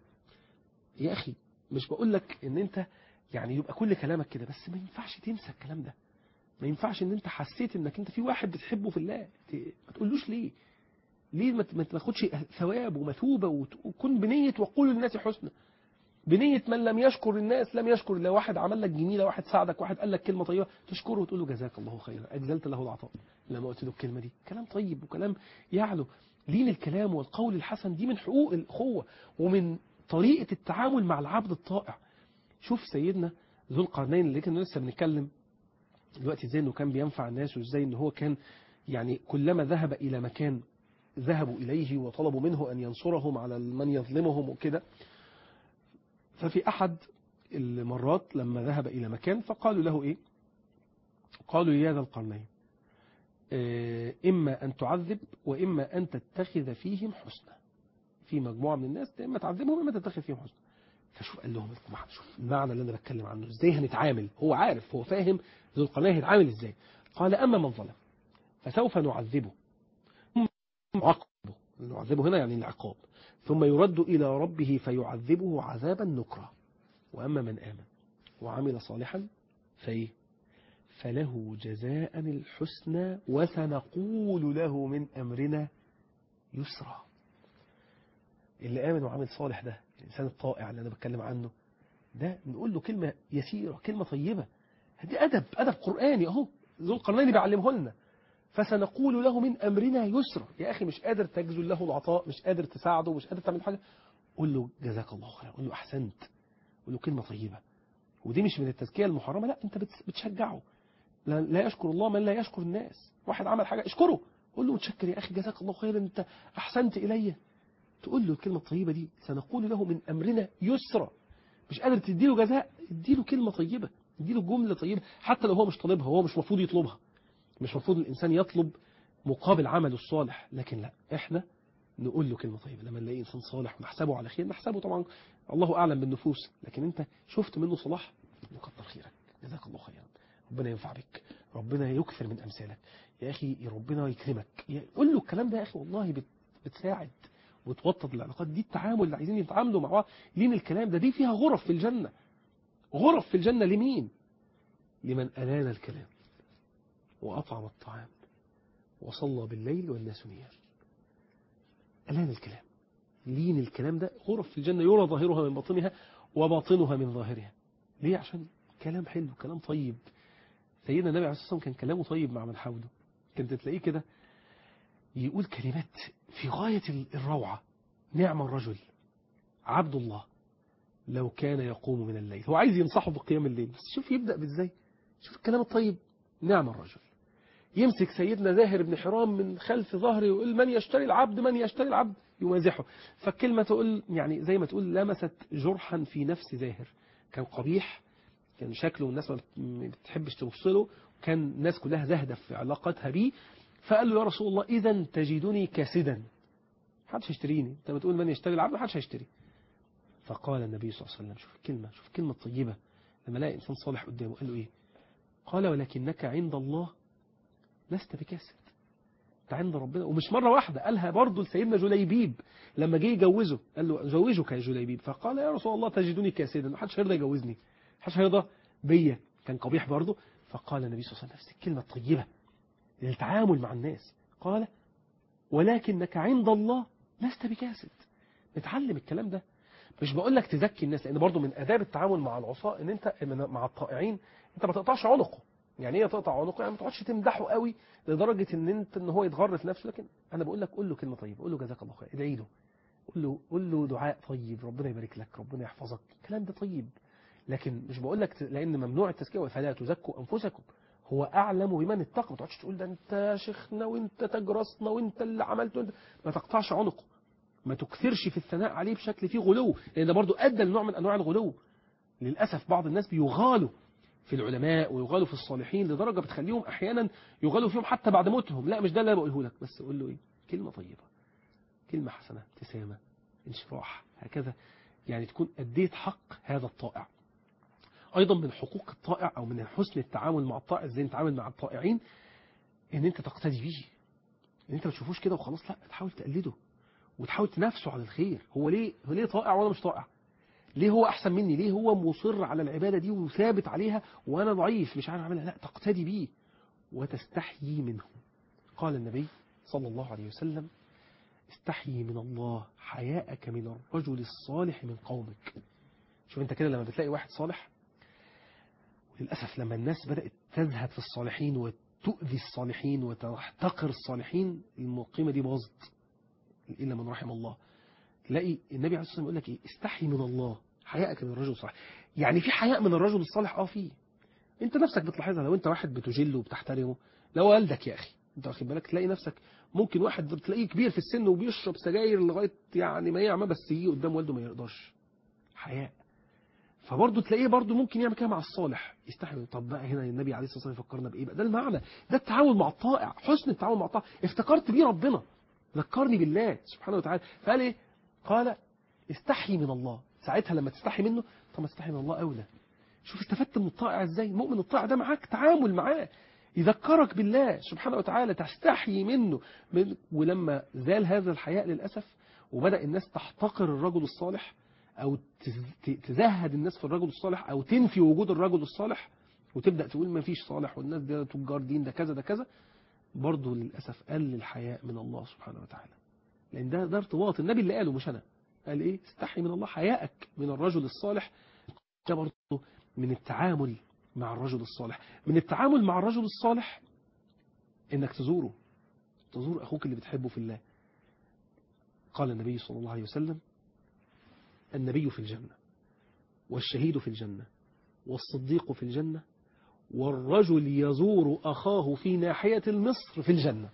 يا اخي مش بقول لك ان انت يعني يبقى كل كلامك كده بس ما ينفعش تنسى الكلام ده ما ينفعش ان انت حسيت انك انت في واحد بتحبه في الله ما تقولوش ليه ليه ما تاخدش ثواب ومثوبة وكن بنية وقول للناس حسنى بنية من لم يشكر الناس لم يشكر الله واحد عمل لك جميلة واحد ساعدك واحد قال لك كلمة طيبة تشكره وتقول له جزاك الله خيرا أجزلت له العطاء لما قلت له الكلمة دي كلام طيب وكلام يعلو لين الكلام والقول الحسن دي من حقوق الأخوة ومن طريقة التعامل مع العبد الطائع شوف سيدنا ذو القرنين اللي كنا لسه بنتكلم دلوقتي ازاي انه كان بينفع الناس وازاي ان هو كان يعني كلما ذهب الى مكان ذهبوا اليه وطلبوا منه ان ينصرهم على من يظلمهم وكده ففي احد المرات لما ذهب الى مكان فقالوا له ايه قالوا يا ذا القرنين اما ان تعذب واما ان تتخذ فيهم حسنا في مجموعة من الناس اما تعذبهم اما تتخذ فيهم حسنا فشوف قال لهم شوف المعنى اللي انا بتكلم عنه ازاي هنتعامل هو عارف هو فاهم ذو القرنين هيتعامل ازاي قال اما من ظلم فسوف نعذبه عقبه نعذبه هنا يعني العقاب ثم يرد الى ربه فيعذبه عذابا نكرا واما من امن وعمل صالحا فايه فله جزاء الحسنى وسنقول له من امرنا يسرا اللي آمن وعمل صالح ده الإنسان الطائع اللي أنا بتكلم عنه ده نقول له كلمة يسيرة كلمة طيبة دي أدب أدب قرآني أهو ذو القرنين بيعلمه لنا فسنقول له من أمرنا يسرا يا أخي مش قادر تجزل له العطاء مش قادر تساعده مش قادر تعمل حاجة قول له جزاك الله خيرا قول له أحسنت قول له كلمة طيبة ودي مش من التزكية المحرمة لا أنت بتشجعه لا, لا يشكر الله من لا يشكر الناس واحد عمل حاجة اشكره قول له متشكر يا أخي جزاك الله خيرا أنت أحسنت إلي تقول له الكلمة الطيبة دي سنقول له من أمرنا يسرا مش قادر تديله جزاء اديله كلمة طيبة اديله جملة طيبة حتى لو هو مش طالبها هو مش مفروض يطلبها مش مفروض الإنسان يطلب مقابل عمله الصالح لكن لا احنا نقول له كلمة طيبة لما نلاقي إنسان صالح ونحسبه على خير نحسبه طبعا الله أعلم بالنفوس لكن أنت شفت منه صلاح يكتر خيرك جزاك الله خيرا ربنا ينفع بك ربنا يكثر من أمثالك يا أخي ربنا يكرمك قول له الكلام ده يا أخي والله بتساعد وتوطد العلاقات دي التعامل اللي عايزين يتعاملوا مع بعض لين الكلام ده دي فيها غرف في الجنة غرف في الجنة لمين لمن ألان الكلام وأطعم الطعام وصلى بالليل والناس نيام ألان الكلام لين الكلام ده غرف في الجنة يرى ظاهرها من باطنها وباطنها من ظاهرها ليه عشان كلام حلو كلام طيب سيدنا النبي عليه الصلاة والسلام كان كلامه طيب مع من حوله كنت تلاقيه كده يقول كلمات في غاية الروعة نعم الرجل عبد الله لو كان يقوم من الليل هو عايز ينصحه بقيام الليل بس شوف يبدأ بالزاي شوف الكلام الطيب نعم الرجل يمسك سيدنا زاهر بن حرام من خلف ظهره ويقول من يشتري العبد من يشتري العبد يمازحه فالكلمة تقول يعني زي ما تقول لمست جرحا في نفس زاهر كان قبيح كان شكله الناس ما بتحبش توصله كان الناس كلها زهدة في علاقتها بيه فقال له يا رسول الله إذا تجدني كاسدا محدش هيشتريني انت بتقول من يشتري العبد محدش هيشتري فقال النبي صلى الله عليه وسلم شوف الكلمة شوف الكلمة الطيبة لما لاقي إنسان صالح قدامه قال له إيه قال ولكنك عند الله لست بكاسد انت عند ربنا ومش مرة واحدة قالها برضه لسيدنا جليبيب لما جه يجوزه قال له زوجك يا جليبيب فقال يا رسول الله تجدني كاسدا محدش هيرضى يجوزني محدش هيرضى بيا كان قبيح برضه فقال النبي صلى الله عليه وسلم نفس الكلمة الطيبة للتعامل مع الناس قال ولكنك عند الله لست بكاسد نتعلم الكلام ده مش بقول لك تزكي الناس لان برضه من اداب التعامل مع العصاة ان انت مع الطائعين انت ما تقطعش عنقه يعني ايه تقطع عنقه يعني ما تقعدش تمدحه قوي لدرجه ان انت ان هو يتغر في نفسه لكن انا بقول لك قول له كلمه طيبه قول له جزاك الله خير ادعي له قول له قول له دعاء طيب ربنا يبارك لك ربنا يحفظك الكلام ده طيب لكن مش بقول لك لان ممنوع التزكيه فلا تزكوا انفسكم هو اعلم بمن اتقى ما تقعدش تقول ده انت شيخنا وانت تجرسنا وانت اللي عملته انت ما تقطعش عنقه ما تكثرش في الثناء عليه بشكل فيه غلو لان ده برضه ادى لنوع من انواع الغلو للاسف بعض الناس بيغالوا في العلماء ويغالوا في الصالحين لدرجه بتخليهم احيانا يغالوا فيهم حتى بعد موتهم لا مش ده اللي انا بقوله لك بس قول له ايه كلمه طيبه كلمه حسنه ابتسامه انشراح هكذا يعني تكون اديت حق هذا الطائع ايضا من حقوق الطائع او من حسن التعامل مع الطائع ازاي نتعامل مع الطائعين ان انت تقتدي بيه ان انت ما تشوفوش كده وخلاص لا تحاول تقلده وتحاول تنافسه على الخير هو ليه هو ليه طائع وانا مش طائع ليه هو احسن مني ليه هو مصر على العباده دي وثابت عليها وانا ضعيف مش عارف اعملها لا تقتدي بيه وتستحيي منه قال النبي صلى الله عليه وسلم استحيي من الله حياءك من الرجل الصالح من قومك شوف انت كده لما بتلاقي واحد صالح وللأسف لما الناس بدأت تزهد في الصالحين وتؤذي الصالحين وتحتقر الصالحين القيمة دي باظت إلا من رحم الله تلاقي النبي عليه الصلاة والسلام يقول لك إيه استحي من الله حياءك من الرجل الصالح يعني في حياء من الرجل الصالح اه فيه انت نفسك بتلاحظها لو انت واحد بتجله وبتحترمه لو والدك يا اخي انت واخد بالك تلاقي نفسك ممكن واحد بتلاقيه كبير في السن وبيشرب سجاير لغايه يعني ما يعمل بس يجي قدام والده ما يقدرش حياء فبرضه تلاقيه برضه ممكن يعمل كده مع الصالح يستحي طب بقى هنا النبي عليه الصلاه والسلام يفكرنا بايه بقى ده المعنى ده التعامل مع الطائع حسن التعامل مع الطائع افتكرت بيه ربنا ذكرني بالله سبحانه وتعالى فقال ايه قال استحي من الله ساعتها لما تستحي منه طب ما تستحي من الله اولى شوف استفدت من الطائع ازاي المؤمن الطائع ده معاك تعامل معاه يذكرك بالله سبحانه وتعالى تستحي منه من ولما زال هذا الحياء للأسف وبدأ الناس تحتقر الرجل الصالح أو تزهد الناس في الرجل الصالح أو تنفي وجود الرجل الصالح وتبدأ تقول ما فيش صالح والناس دي تجار دين ده كذا ده كذا برضه للأسف قل الحياء من الله سبحانه وتعالى لأن ده ده ارتباط النبي اللي قاله مش أنا قال إيه استحي من الله حياءك من الرجل الصالح ده برضه من التعامل مع الرجل الصالح من التعامل مع الرجل الصالح انك تزوره تزور اخوك اللي بتحبه في الله قال النبي صلى الله عليه وسلم النبي في الجنة والشهيد في الجنة والصديق في الجنة والرجل يزور أخاه في ناحية المصر في الجنة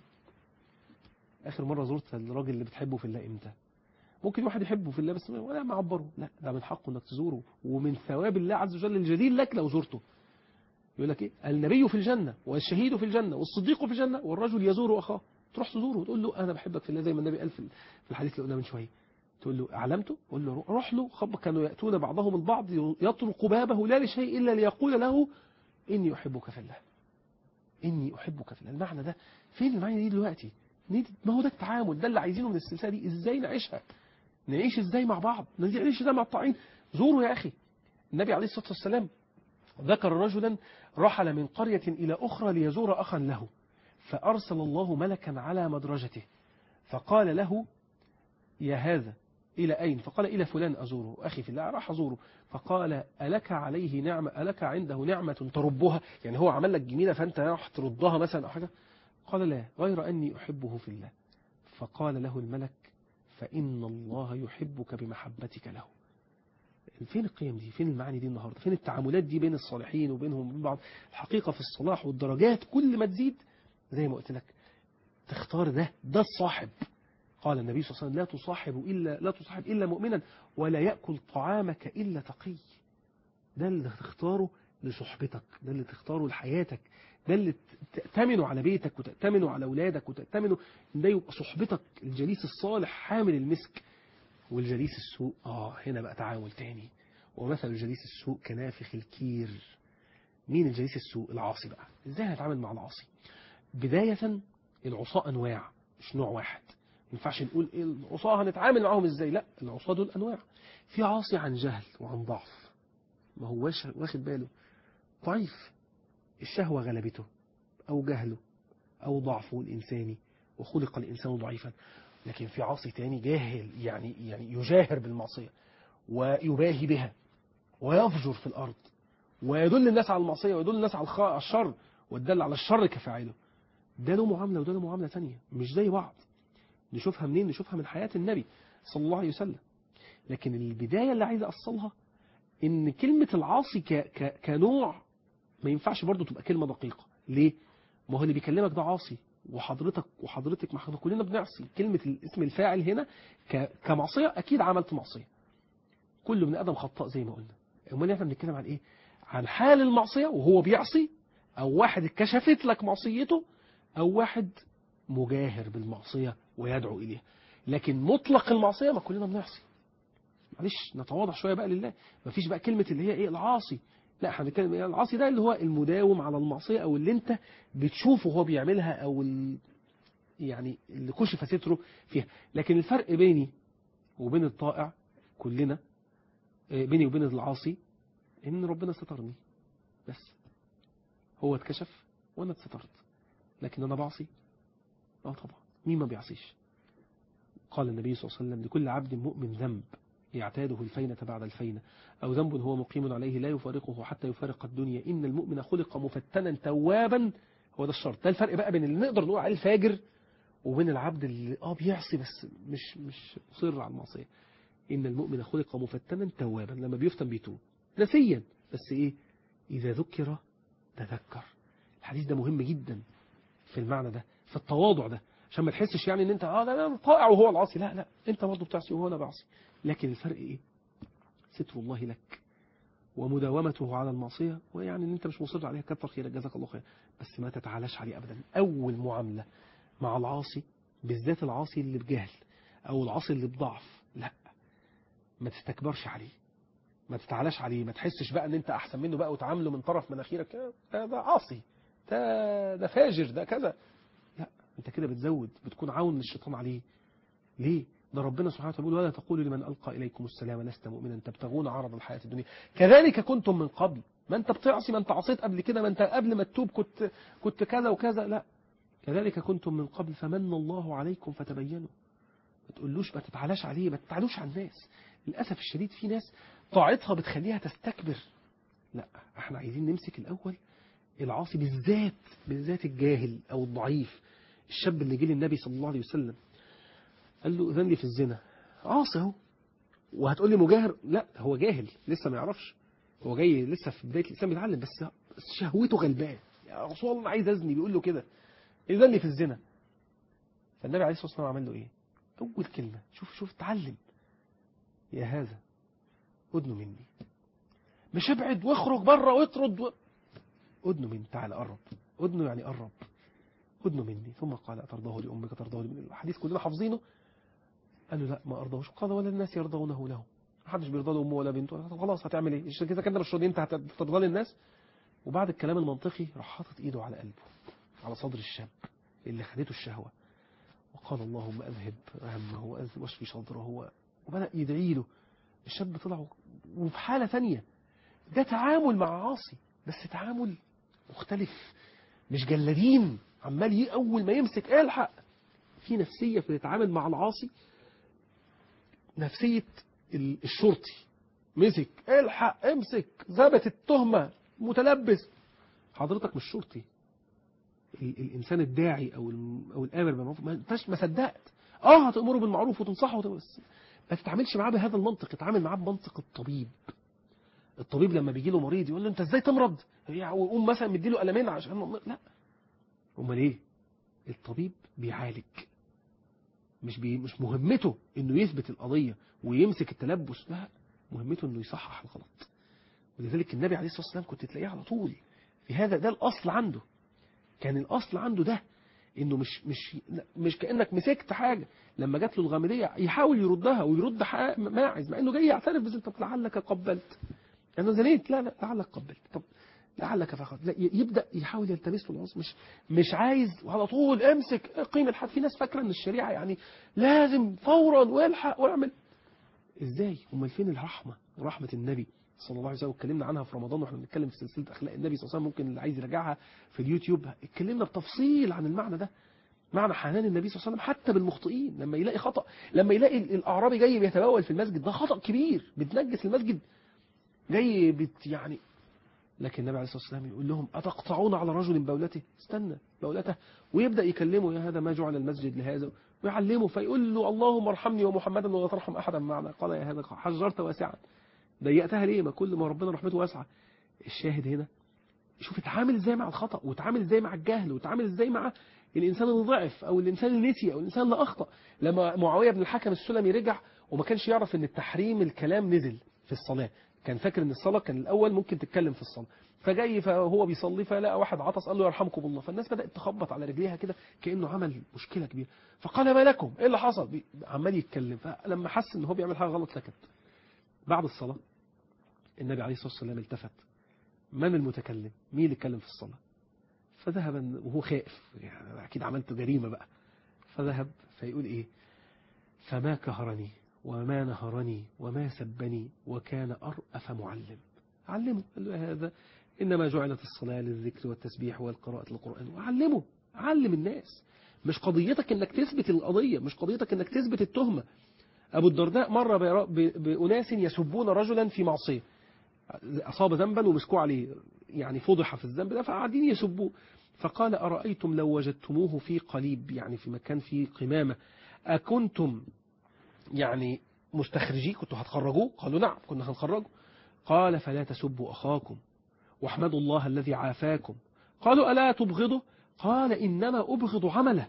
آخر مرة زرت الراجل اللي بتحبه في الله إمتى ممكن واحد يحبه في الله بس ولا معبره لا ده من حقه انك تزوره ومن ثواب الله عز وجل الجليل لك لو زرته يقول لك ايه النبي في الجنة والشهيد في الجنة والصديق في الجنة والرجل يزور أخاه تروح تزوره وتقول له أنا بحبك في الله زي ما النبي قال في الحديث اللي قلنا من شوية تقول له أعلمته قول له روح له خب كانوا يأتون بعضهم البعض يطرق بابه لا لشيء إلا ليقول له إني أحبك في الله إني أحبك في الله المعنى ده فين المعنى دي دلوقتي ما هو ده التعامل ده اللي عايزينه من السلسلة دي إزاي نعيشها نعيش إزاي مع بعض نعيش إزاي مع الطاعين زوروا يا أخي النبي عليه الصلاة والسلام ذكر رجلا رحل من قرية إلى أخرى ليزور أخا له فأرسل الله ملكا على مدرجته فقال له يا هذا إلى أين فقال إلى فلان أزوره أخي في الله راح أزوره فقال ألك عليه نعمة ألك عنده نعمة تربها يعني هو عمل لك جميلة فأنت راح تردها مثلا أو حاجة قال لا غير أني أحبه في الله فقال له الملك فإن الله يحبك بمحبتك له فين القيم دي فين المعاني دي النهاردة فين التعاملات دي بين الصالحين وبينهم وبين بعض الحقيقة في الصلاح والدرجات كل ما تزيد زي ما قلت لك تختار ده ده الصاحب قال النبي صلى الله عليه وسلم لا تصاحب إلا لا تصاحب إلا مؤمنا ولا يأكل طعامك إلا تقي ده اللي تختاره لصحبتك ده اللي تختاره لحياتك ده اللي تأتمنه على بيتك وتأتمنه على أولادك وتأتمنه إن ده يبقى صحبتك الجليس الصالح حامل المسك والجليس السوء آه هنا بقى تعامل تاني ومثل الجليس السوء كنافخ الكير مين الجليس السوء العاصي بقى ازاي هنتعامل مع العاصي بداية العصاة أنواع مش نوع واحد ما ينفعش نقول ايه العصاة هنتعامل معاهم ازاي لا العصاة دول أنواع في عاصي عن جهل وعن ضعف ما هواش واخد باله ضعيف الشهوة غلبته أو جهله أو ضعفه الإنساني وخلق الإنسان ضعيفا لكن في عاصي تاني جاهل يعني يعني يجاهر بالمعصية ويباهي بها ويفجر في الأرض ويدل الناس على المعصية ويدل الناس على الشر والدل على الشر كفاعله ده له معاملة وده له معاملة تانية مش زي بعض نشوفها منين نشوفها من حياة النبي صلى الله عليه وسلم لكن البداية اللي عايز أصلها إن كلمة العاصي ك ك كنوع ما ينفعش برضو تبقى كلمة دقيقة ليه؟ ما هو اللي بيكلمك ده عاصي وحضرتك وحضرتك ما احنا كلنا بنعصي كلمة اسم الفاعل هنا ك كمعصية أكيد عملت معصية كل من آدم خطاء زي ما قلنا امال احنا بنتكلم عن إيه؟ عن حال المعصية وهو بيعصي أو واحد اتكشفت لك معصيته أو واحد مجاهر بالمعصية ويدعو إليها لكن مطلق المعصية ما كلنا بنعصي معلش نتواضع شوية بقى لله ما فيش بقى كلمة اللي هي إيه العاصي لا احنا بنتكلم إيه العاصي ده اللي هو المداوم على المعصية أو اللي أنت بتشوفه هو بيعملها أو ال... يعني اللي كشف ستره فيها لكن الفرق بيني وبين الطائع كلنا بيني وبين العاصي إن ربنا سترني بس هو اتكشف وأنا اتسترت لكن أنا بعصي اه طبعا مين ما بيعصيش قال النبي صلى الله عليه وسلم لكل عبد مؤمن ذنب يعتاده الفينة بعد الفينة أو ذنب هو مقيم عليه لا يفارقه حتى يفارق الدنيا إن المؤمن خلق مفتنا توابا هو ده الشرط ده الفرق بقى بين اللي نقدر نقول عليه الفاجر وبين العبد اللي اه بيعصي بس مش مش مصر على المعصية إن المؤمن خلق مفتنا توابا لما بيفتن بيتوب نسيا بس إيه إذا ذكر تذكر الحديث ده مهم جدا في المعنى ده في التواضع ده عشان ما تحسش يعني ان انت اه ده انا طائع وهو العاصي لا لا انت برضه بتعصي وهو انا بعصي لكن الفرق ايه ستر الله لك ومداومته على المعصيه ويعني ان انت مش مصر عليها كتر خيرك جزاك الله خير بس ما تتعالاش عليه ابدا اول معامله مع العاصي بالذات العاصي اللي بجهل او العاصي اللي بضعف لا ما تستكبرش عليه ما تتعالاش عليه ما تحسش بقى ان انت احسن منه بقى وتعامله من طرف مناخيرك ده, ده عاصي ده ده فاجر ده كذا لا انت كده بتزود بتكون عون للشيطان عليه ليه ده ربنا سبحانه وتعالى ولا تقولوا لمن ألقى إليكم السلام لست مؤمنا تبتغون عرض الحياة الدنيا كذلك كنتم من قبل ما انت بتعصي ما انت عصيت قبل كده ما انت قبل ما تتوب كنت كنت كذا وكذا لا كذلك كنتم من قبل فمن الله عليكم فتبينوا ما تقولوش ما تتعلاش عليه ما تتعلوش على الناس للأسف الشديد في ناس طاعتها بتخليها تستكبر لا احنا عايزين نمسك الأول العاصي بالذات بالذات الجاهل أو الضعيف الشاب اللي جه للنبي صلى الله عليه وسلم قال له اذن لي في الزنا عاصي اهو وهتقول لي مجاهر لا هو جاهل لسه ما يعرفش هو جاي لسه في بداية الإسلام بيتعلم بس شهوته غلبان يا رسول الله عايز أزني بيقول له كده اذن لي في الزنا فالنبي عليه الصلاة والسلام عمل له إيه أول كلمة شوف شوف اتعلم يا هذا أدنو مني مش ابعد واخرج بره واطرد و... أدنو مني تعال قرب أدنو يعني قرب أدنو مني ثم قال أترضاه لأمك ترضاه لمن الحديث كلنا حافظينه قال له لا ما أرضاهوش قال ولا الناس يرضونه له محدش بيرضى له أمه ولا بنته خلاص هتعمل إيه إذا كده كده مش راضي أنت هترضى للناس وبعد الكلام المنطقي راح حاطط إيده على قلبه على صدر الشاب اللي خدته الشهوة وقال اللهم أذهب همه واشفي صدره وبدأ يدعي له الشاب طلع وفي حالة ثانية ده تعامل مع عاصي بس تعامل مختلف مش جلادين عمال ايه اول ما يمسك الحق في نفسية في التعامل مع العاصي نفسية ال- الشرطي مسك الحق امسك ثبت التهمة متلبس حضرتك مش شرطي ال- الانسان الداعي او الم- او الامر بالمعروف ما انتش ما صدقت اه هتامره بالمعروف وتنصحه وت- بس ما تتعاملش معاه بهذا المنطق اتعامل معاه بمنطق الطبيب الطبيب لما بيجي له مريض يقول له انت ازاي تمرض ويقوم مثلا مديله قلمين عشان لا امال ايه الطبيب بيعالج مش بي مش مهمته انه يثبت القضيه ويمسك التلبس لا مهمته انه يصحح الغلط ولذلك النبي عليه الصلاه والسلام كنت تلاقيه على طول في هذا ده الاصل عنده كان الاصل عنده ده انه مش مش مش كانك مسكت حاجه لما جات له الغامديه يحاول يردها ويرد حق- ماعز مع انه جاي يعترف بس طب لعلك قبلت انا زنيت لا لا لعلك قبلت طب لعلك فخذ لا ي- يبدا يحاول يلتمس له العذر مش مش عايز وعلى طول امسك قيم الحد في ناس فاكره ان الشريعه يعني لازم فورا والحق واعمل ازاي امال فين الرحمه رحمه النبي صلى الله عليه وسلم اتكلمنا عنها في رمضان واحنا بنتكلم في سلسله اخلاق النبي صلى الله عليه وسلم ممكن اللي عايز يراجعها في اليوتيوب اتكلمنا بتفصيل عن المعنى ده معنى حنان النبي صلى الله عليه وسلم حتى بالمخطئين لما يلاقي خطأ لما يلاقي ال- الأعرابي جاي بيتبول في المسجد ده خطأ كبير بتنجس المسجد جاي بت يعني لكن النبي عليه الصلاة والسلام يقول لهم أتقطعون على رجل بولته استنى بولته ويبدأ يكلمه يا هذا ما جعل المسجد لهذا ويعلمه فيقول له اللهم ارحمني ومحمدا ولا ترحم أحدا معنا قال يا هذا حجرت واسعا ضيقتها ليه ما كل ما ربنا رحمته واسعة الشاهد هنا شوف اتعامل ازاي مع الخطأ وتعامل ازاي مع الجهل وتعامل ازاي مع الإنسان اللي ضعف أو الإنسان اللي نسي أو الإنسان اللي أخطأ لما معاوية بن الحكم السلمي رجع وما كانش يعرف ان التحريم الكلام نزل في الصلاة كان فاكر ان الصلاة كان الأول ممكن تتكلم في الصلاة فجاي فهو بيصلي فلقى واحد عطس قال له يرحمكم الله فالناس بدأت تخبط على رجليها كده كأنه عمل مشكلة كبيرة فقال ما لكم ايه اللي حصل بي- عمال يتكلم فلما حس ان هو بيعمل حاجة غلط سكت بعد الصلاة النبي عليه الصلاة والسلام التفت من المتكلم مين اللي اتكلم في الصلاة فذهب وهو خائف يعني أكيد عملت جريمة بقى فذهب فيقول إيه فما كهرني وما نهرني وما سبني وكان أرأف معلم علمه قال له هذا إنما جعلت الصلاة للذكر والتسبيح والقراءة القرآن وعلمه علم الناس مش قضيتك انك تثبت القضية مش قضيتك انك تثبت التهمة أبو الدرداء مر بر- ب- بأناس يسبون رجلا في معصية أصاب ذنبا ومسكوه عليه يعني فضح في الذنب ده فقاعدين يسبوه فقال أرأيتم لو وجدتموه في قليب يعني في مكان فيه قمامة أكنتم يعني مستخرجيه كنتوا هتخرجوه قالوا نعم كنا هنخرجه قال فلا تسبوا أخاكم واحمدوا الله الذي عافاكم قالوا ألا تبغضه قال إنما أبغض عمله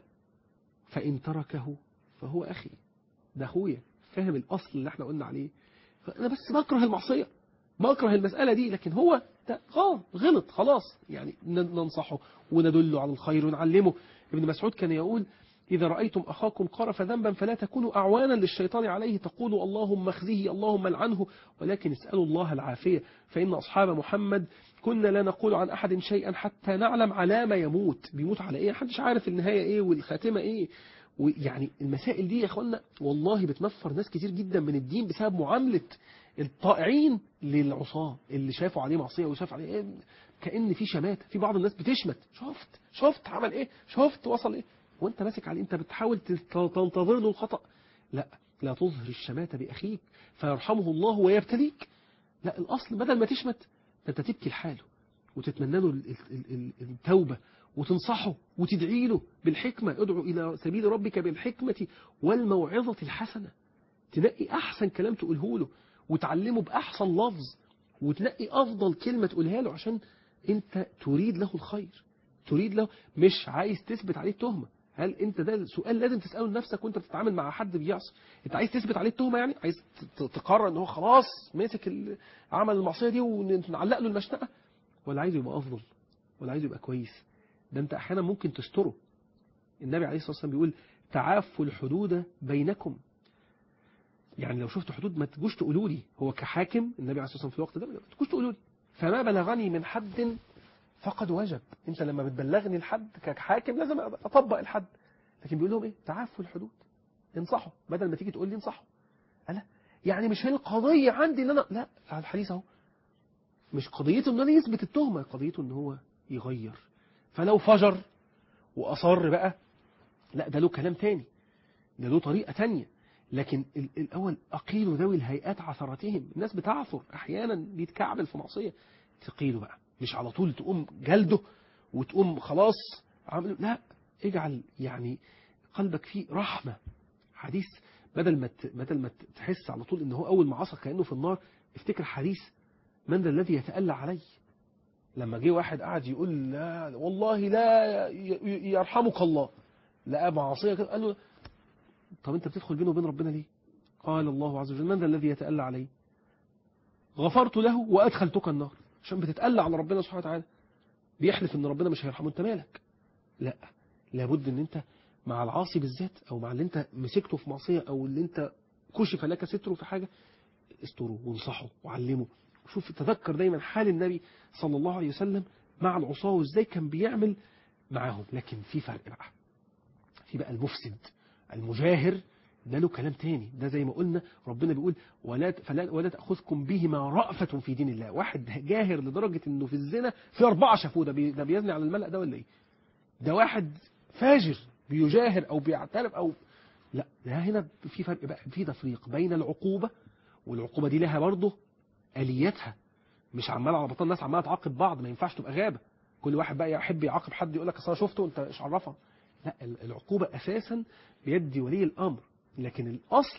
فإن تركه فهو أخي ده أخويا فاهم الأصل اللي احنا قلنا عليه فأنا بس بكره المعصية بكره المسألة دي لكن هو ده غلط غلط خلاص يعني ن- ننصحه وندله على الخير ونعلمه ابن مسعود كان يقول إذا رأيتم أخاكم قرف ذنبا فلا تكونوا أعوانا للشيطان عليه تقولوا اللهم اخزه اللهم لعنه ولكن اسألوا الله العافية فإن أصحاب محمد كنا لا نقول عن أحد شيئا حتى نعلم على ما يموت بيموت على إيه محدش عارف النهاية إيه والخاتمة إيه ويعني المسائل دي يا أخوانا والله بتنفر ناس كتير جدا من الدين بسبب معاملة الطائعين للعصاة اللي شافوا عليه معصية وشاف عليه إيه كأن في شماتة في بعض الناس بتشمت شفت شفت عمل إيه شفت وصل إيه وانت ماسك عليه انت بتحاول تنتظر له الخطأ لا لا تظهر الشماتة بأخيك فيرحمه الله ويبتليك لا الأصل بدل ما تشمت انت تبكي لحاله وتتمنى له ال- ال- ال- التوبة وتنصحه وتدعي له بالحكمة ادعو إلى سبيل ربك بالحكمة والموعظة الحسنة تنقي أحسن كلام تقوله له وتعلمه بأحسن لفظ وتنقي أفضل كلمة تقولها له عشان أنت تريد له الخير تريد له مش عايز تثبت عليه التهمة هل انت ده سؤال لازم تسأله لنفسك وانت بتتعامل مع حد بيعصي انت عايز تثبت عليه التهمة يعني عايز ت- تقرر ان هو خلاص مسك ال- عمل المعصية دي ونعلق له المشنقة ولا عايزه يبقى افضل ولا عايزه يبقى كويس ده انت احيانا ممكن تستره النبي عليه الصلاة والسلام بيقول تعافوا الحدود بينكم يعني لو شفت حدود ما تجوش تقولوا لي هو كحاكم النبي عليه الصلاة والسلام في الوقت ده ما تجوش تقولوا لي فما بلغني من حد فقد وجب انت لما بتبلغني الحد كحاكم لازم اطبق الحد لكن بيقول لهم ايه تعافوا الحدود انصحوا بدل ما تيجي تقول لي انصحوا ألا يعني مش هي القضية عندي ان انا لا على الحديث اهو مش قضيته ان انا يثبت التهمة قضيته ان هو يغير فلو فجر واصر بقى لا ده له كلام تاني ده له طريقة تانية لكن ال- الأول أقيلوا ذوي الهيئات عثرتهم الناس بتعثر أحيانا بيتكعبل في معصية تقيله بقى مش على طول تقوم جلده وتقوم خلاص عمله لا اجعل يعني قلبك فيه رحمة حديث بدل ما ت- بدل ما ت- تحس على طول ان هو اول ما عصى كانه في النار افتكر حديث من ذا الذي يتألى علي لما جه واحد قعد يقول لا والله لا ي- ي- يرحمك الله لقى معصيه كده قال له طب انت بتدخل بينه وبين ربنا ليه قال الله عز وجل من ذا الذي يتألى علي غفرت له وادخلتك النار عشان بتتألى على ربنا سبحانه وتعالى بيحلف ان ربنا مش هيرحمه انت مالك لا لابد ان انت مع العاصي بالذات او مع اللي انت مسكته في معصيه او اللي انت كشف لك ستره في حاجه استره وانصحه وعلمه شوف تذكر دايما حال النبي صلى الله عليه وسلم مع العصاه وازاي كان بيعمل معاهم لكن في فرق بقى في بقى المفسد المجاهر ده له كلام تاني ده زي ما قلنا ربنا بيقول ولا فلا ولا تاخذكم بهما رأفة في دين الله واحد جاهر لدرجة انه في الزنا في أربعة شافوه ده بي- ده بيزني على الملأ ده ولا ايه ده واحد فاجر بيجاهر او بيعترف او لا ده هنا في فرق بقى في تفريق بين العقوبة والعقوبة دي لها برضه آلياتها مش عمال على بطال الناس عماله تعاقب بعض ما ينفعش تبقى غابة كل واحد بقى يحب يعاقب حد يقول لك اصل انا شفته انت ايش عرفك لا ال- العقوبة اساسا بيد ولي الامر لكن الاصل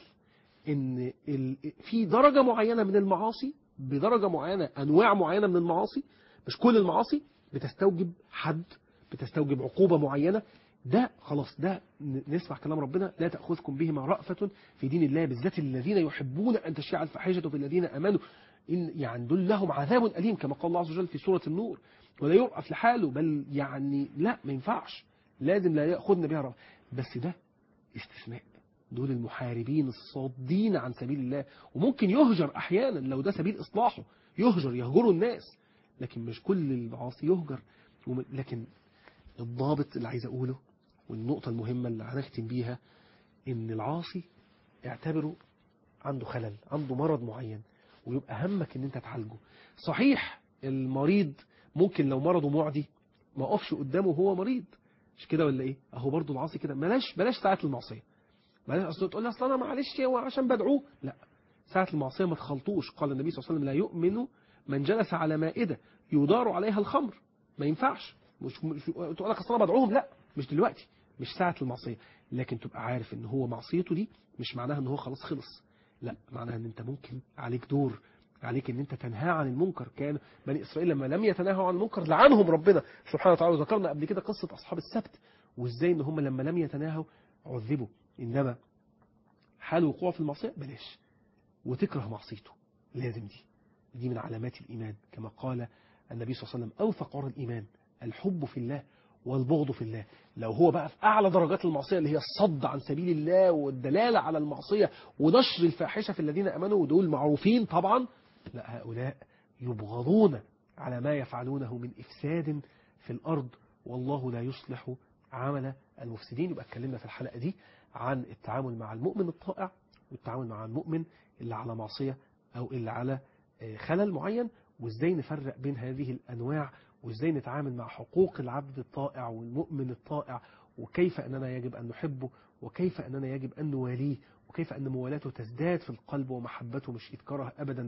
ان ال... في درجة معينة من المعاصي بدرجة معينة انواع معينة من المعاصي مش كل المعاصي بتستوجب حد بتستوجب عقوبة معينة ده خلاص ده ن- نسمع كلام ربنا لا تأخذكم بهما رأفة في دين الله بالذات الذين يحبون أن تشيع الفاحشة في الذين أمنوا إن يعني دول لهم عذاب أليم كما قال الله عز وجل في سورة النور ولا يرأف لحاله بل يعني لا ما ينفعش لازم لا يأخذنا بها رأفة بس ده استثناء دول المحاربين الصادين عن سبيل الله وممكن يهجر أحيانا لو ده سبيل إصلاحه يهجر يهجروا الناس لكن مش كل المعاصي يهجر وم- لكن الضابط اللي عايز أقوله والنقطة المهمة اللي هنختم بيها إن العاصي اعتبره عنده خلل عنده مرض معين ويبقى همك إن أنت تعالجه صحيح المريض ممكن لو مرضه معدي ما اقفش قدامه وهو مريض مش كده ولا ايه اهو برضه العاصي كده بلاش بلاش ساعه المعصيه بلاش اصل تقول لي اصل انا معلش هو عشان بدعوه لا ساعه المعصيه ما تخلطوش قال النبي صلى الله عليه وسلم لا يؤمن من جلس على مائده يدار عليها الخمر ما ينفعش مش, مش تقول لك اصل انا بدعوهم لا مش دلوقتي مش ساعه المعصيه لكن تبقى عارف ان هو معصيته دي مش معناها ان هو خلاص خلص لا معناها ان انت ممكن عليك دور عليك ان انت تنهى عن المنكر كان بني اسرائيل لما لم يتناهوا عن المنكر لعنهم ربنا سبحانه وتعالى وذكرنا قبل كده قصه اصحاب السبت وازاي ان هم لما لم يتناهوا عذبوا انما حال وقوع في المعصيه بلاش وتكره معصيته لازم دي دي من علامات الايمان كما قال النبي صلى الله عليه وسلم اوثق عرى الايمان الحب في الله والبغض في الله لو هو بقى في أعلى درجات المعصية اللي هي الصد عن سبيل الله والدلالة على المعصية ونشر الفاحشة في الذين أمنوا ودول معروفين طبعا لا هؤلاء يبغضون على ما يفعلونه من إفساد في الأرض والله لا يصلح عمل المفسدين يبقى اتكلمنا في الحلقة دي عن التعامل مع المؤمن الطائع والتعامل مع المؤمن اللي على معصية أو اللي على خلل معين وازاي نفرق بين هذه الأنواع وازاي نتعامل مع حقوق العبد الطائع والمؤمن الطائع وكيف أننا يجب أن نحبه وكيف أننا يجب أن نواليه وكيف أن موالاته تزداد في القلب ومحبته مش يتكره أبدا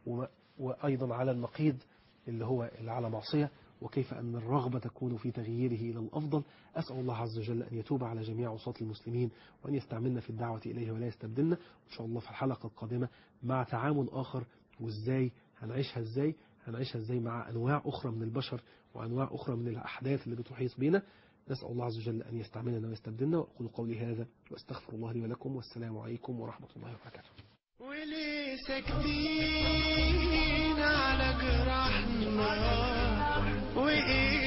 وأيضا على النقيض اللي هو اللي على معصية وكيف أن الرغبة تكون في تغييره إلى الأفضل أسأل الله عز وجل أن يتوب على جميع عصاة المسلمين وأن يستعملنا في الدعوة إليه ولا يستبدلنا إن شاء الله في الحلقة القادمة مع تعامل آخر وإزاي هنعيشها إزاي هنعيشها إزاي مع أنواع أخرى من البشر وأنواع أخرى من الأحداث اللي بتحيط بينا نسأل الله عز وجل أن يستعملنا ويستبدلنا وأقول قولي هذا وأستغفر الله لي ولكم والسلام عليكم ورحمة الله وبركاته وليه ساكتين على جراحنا وايه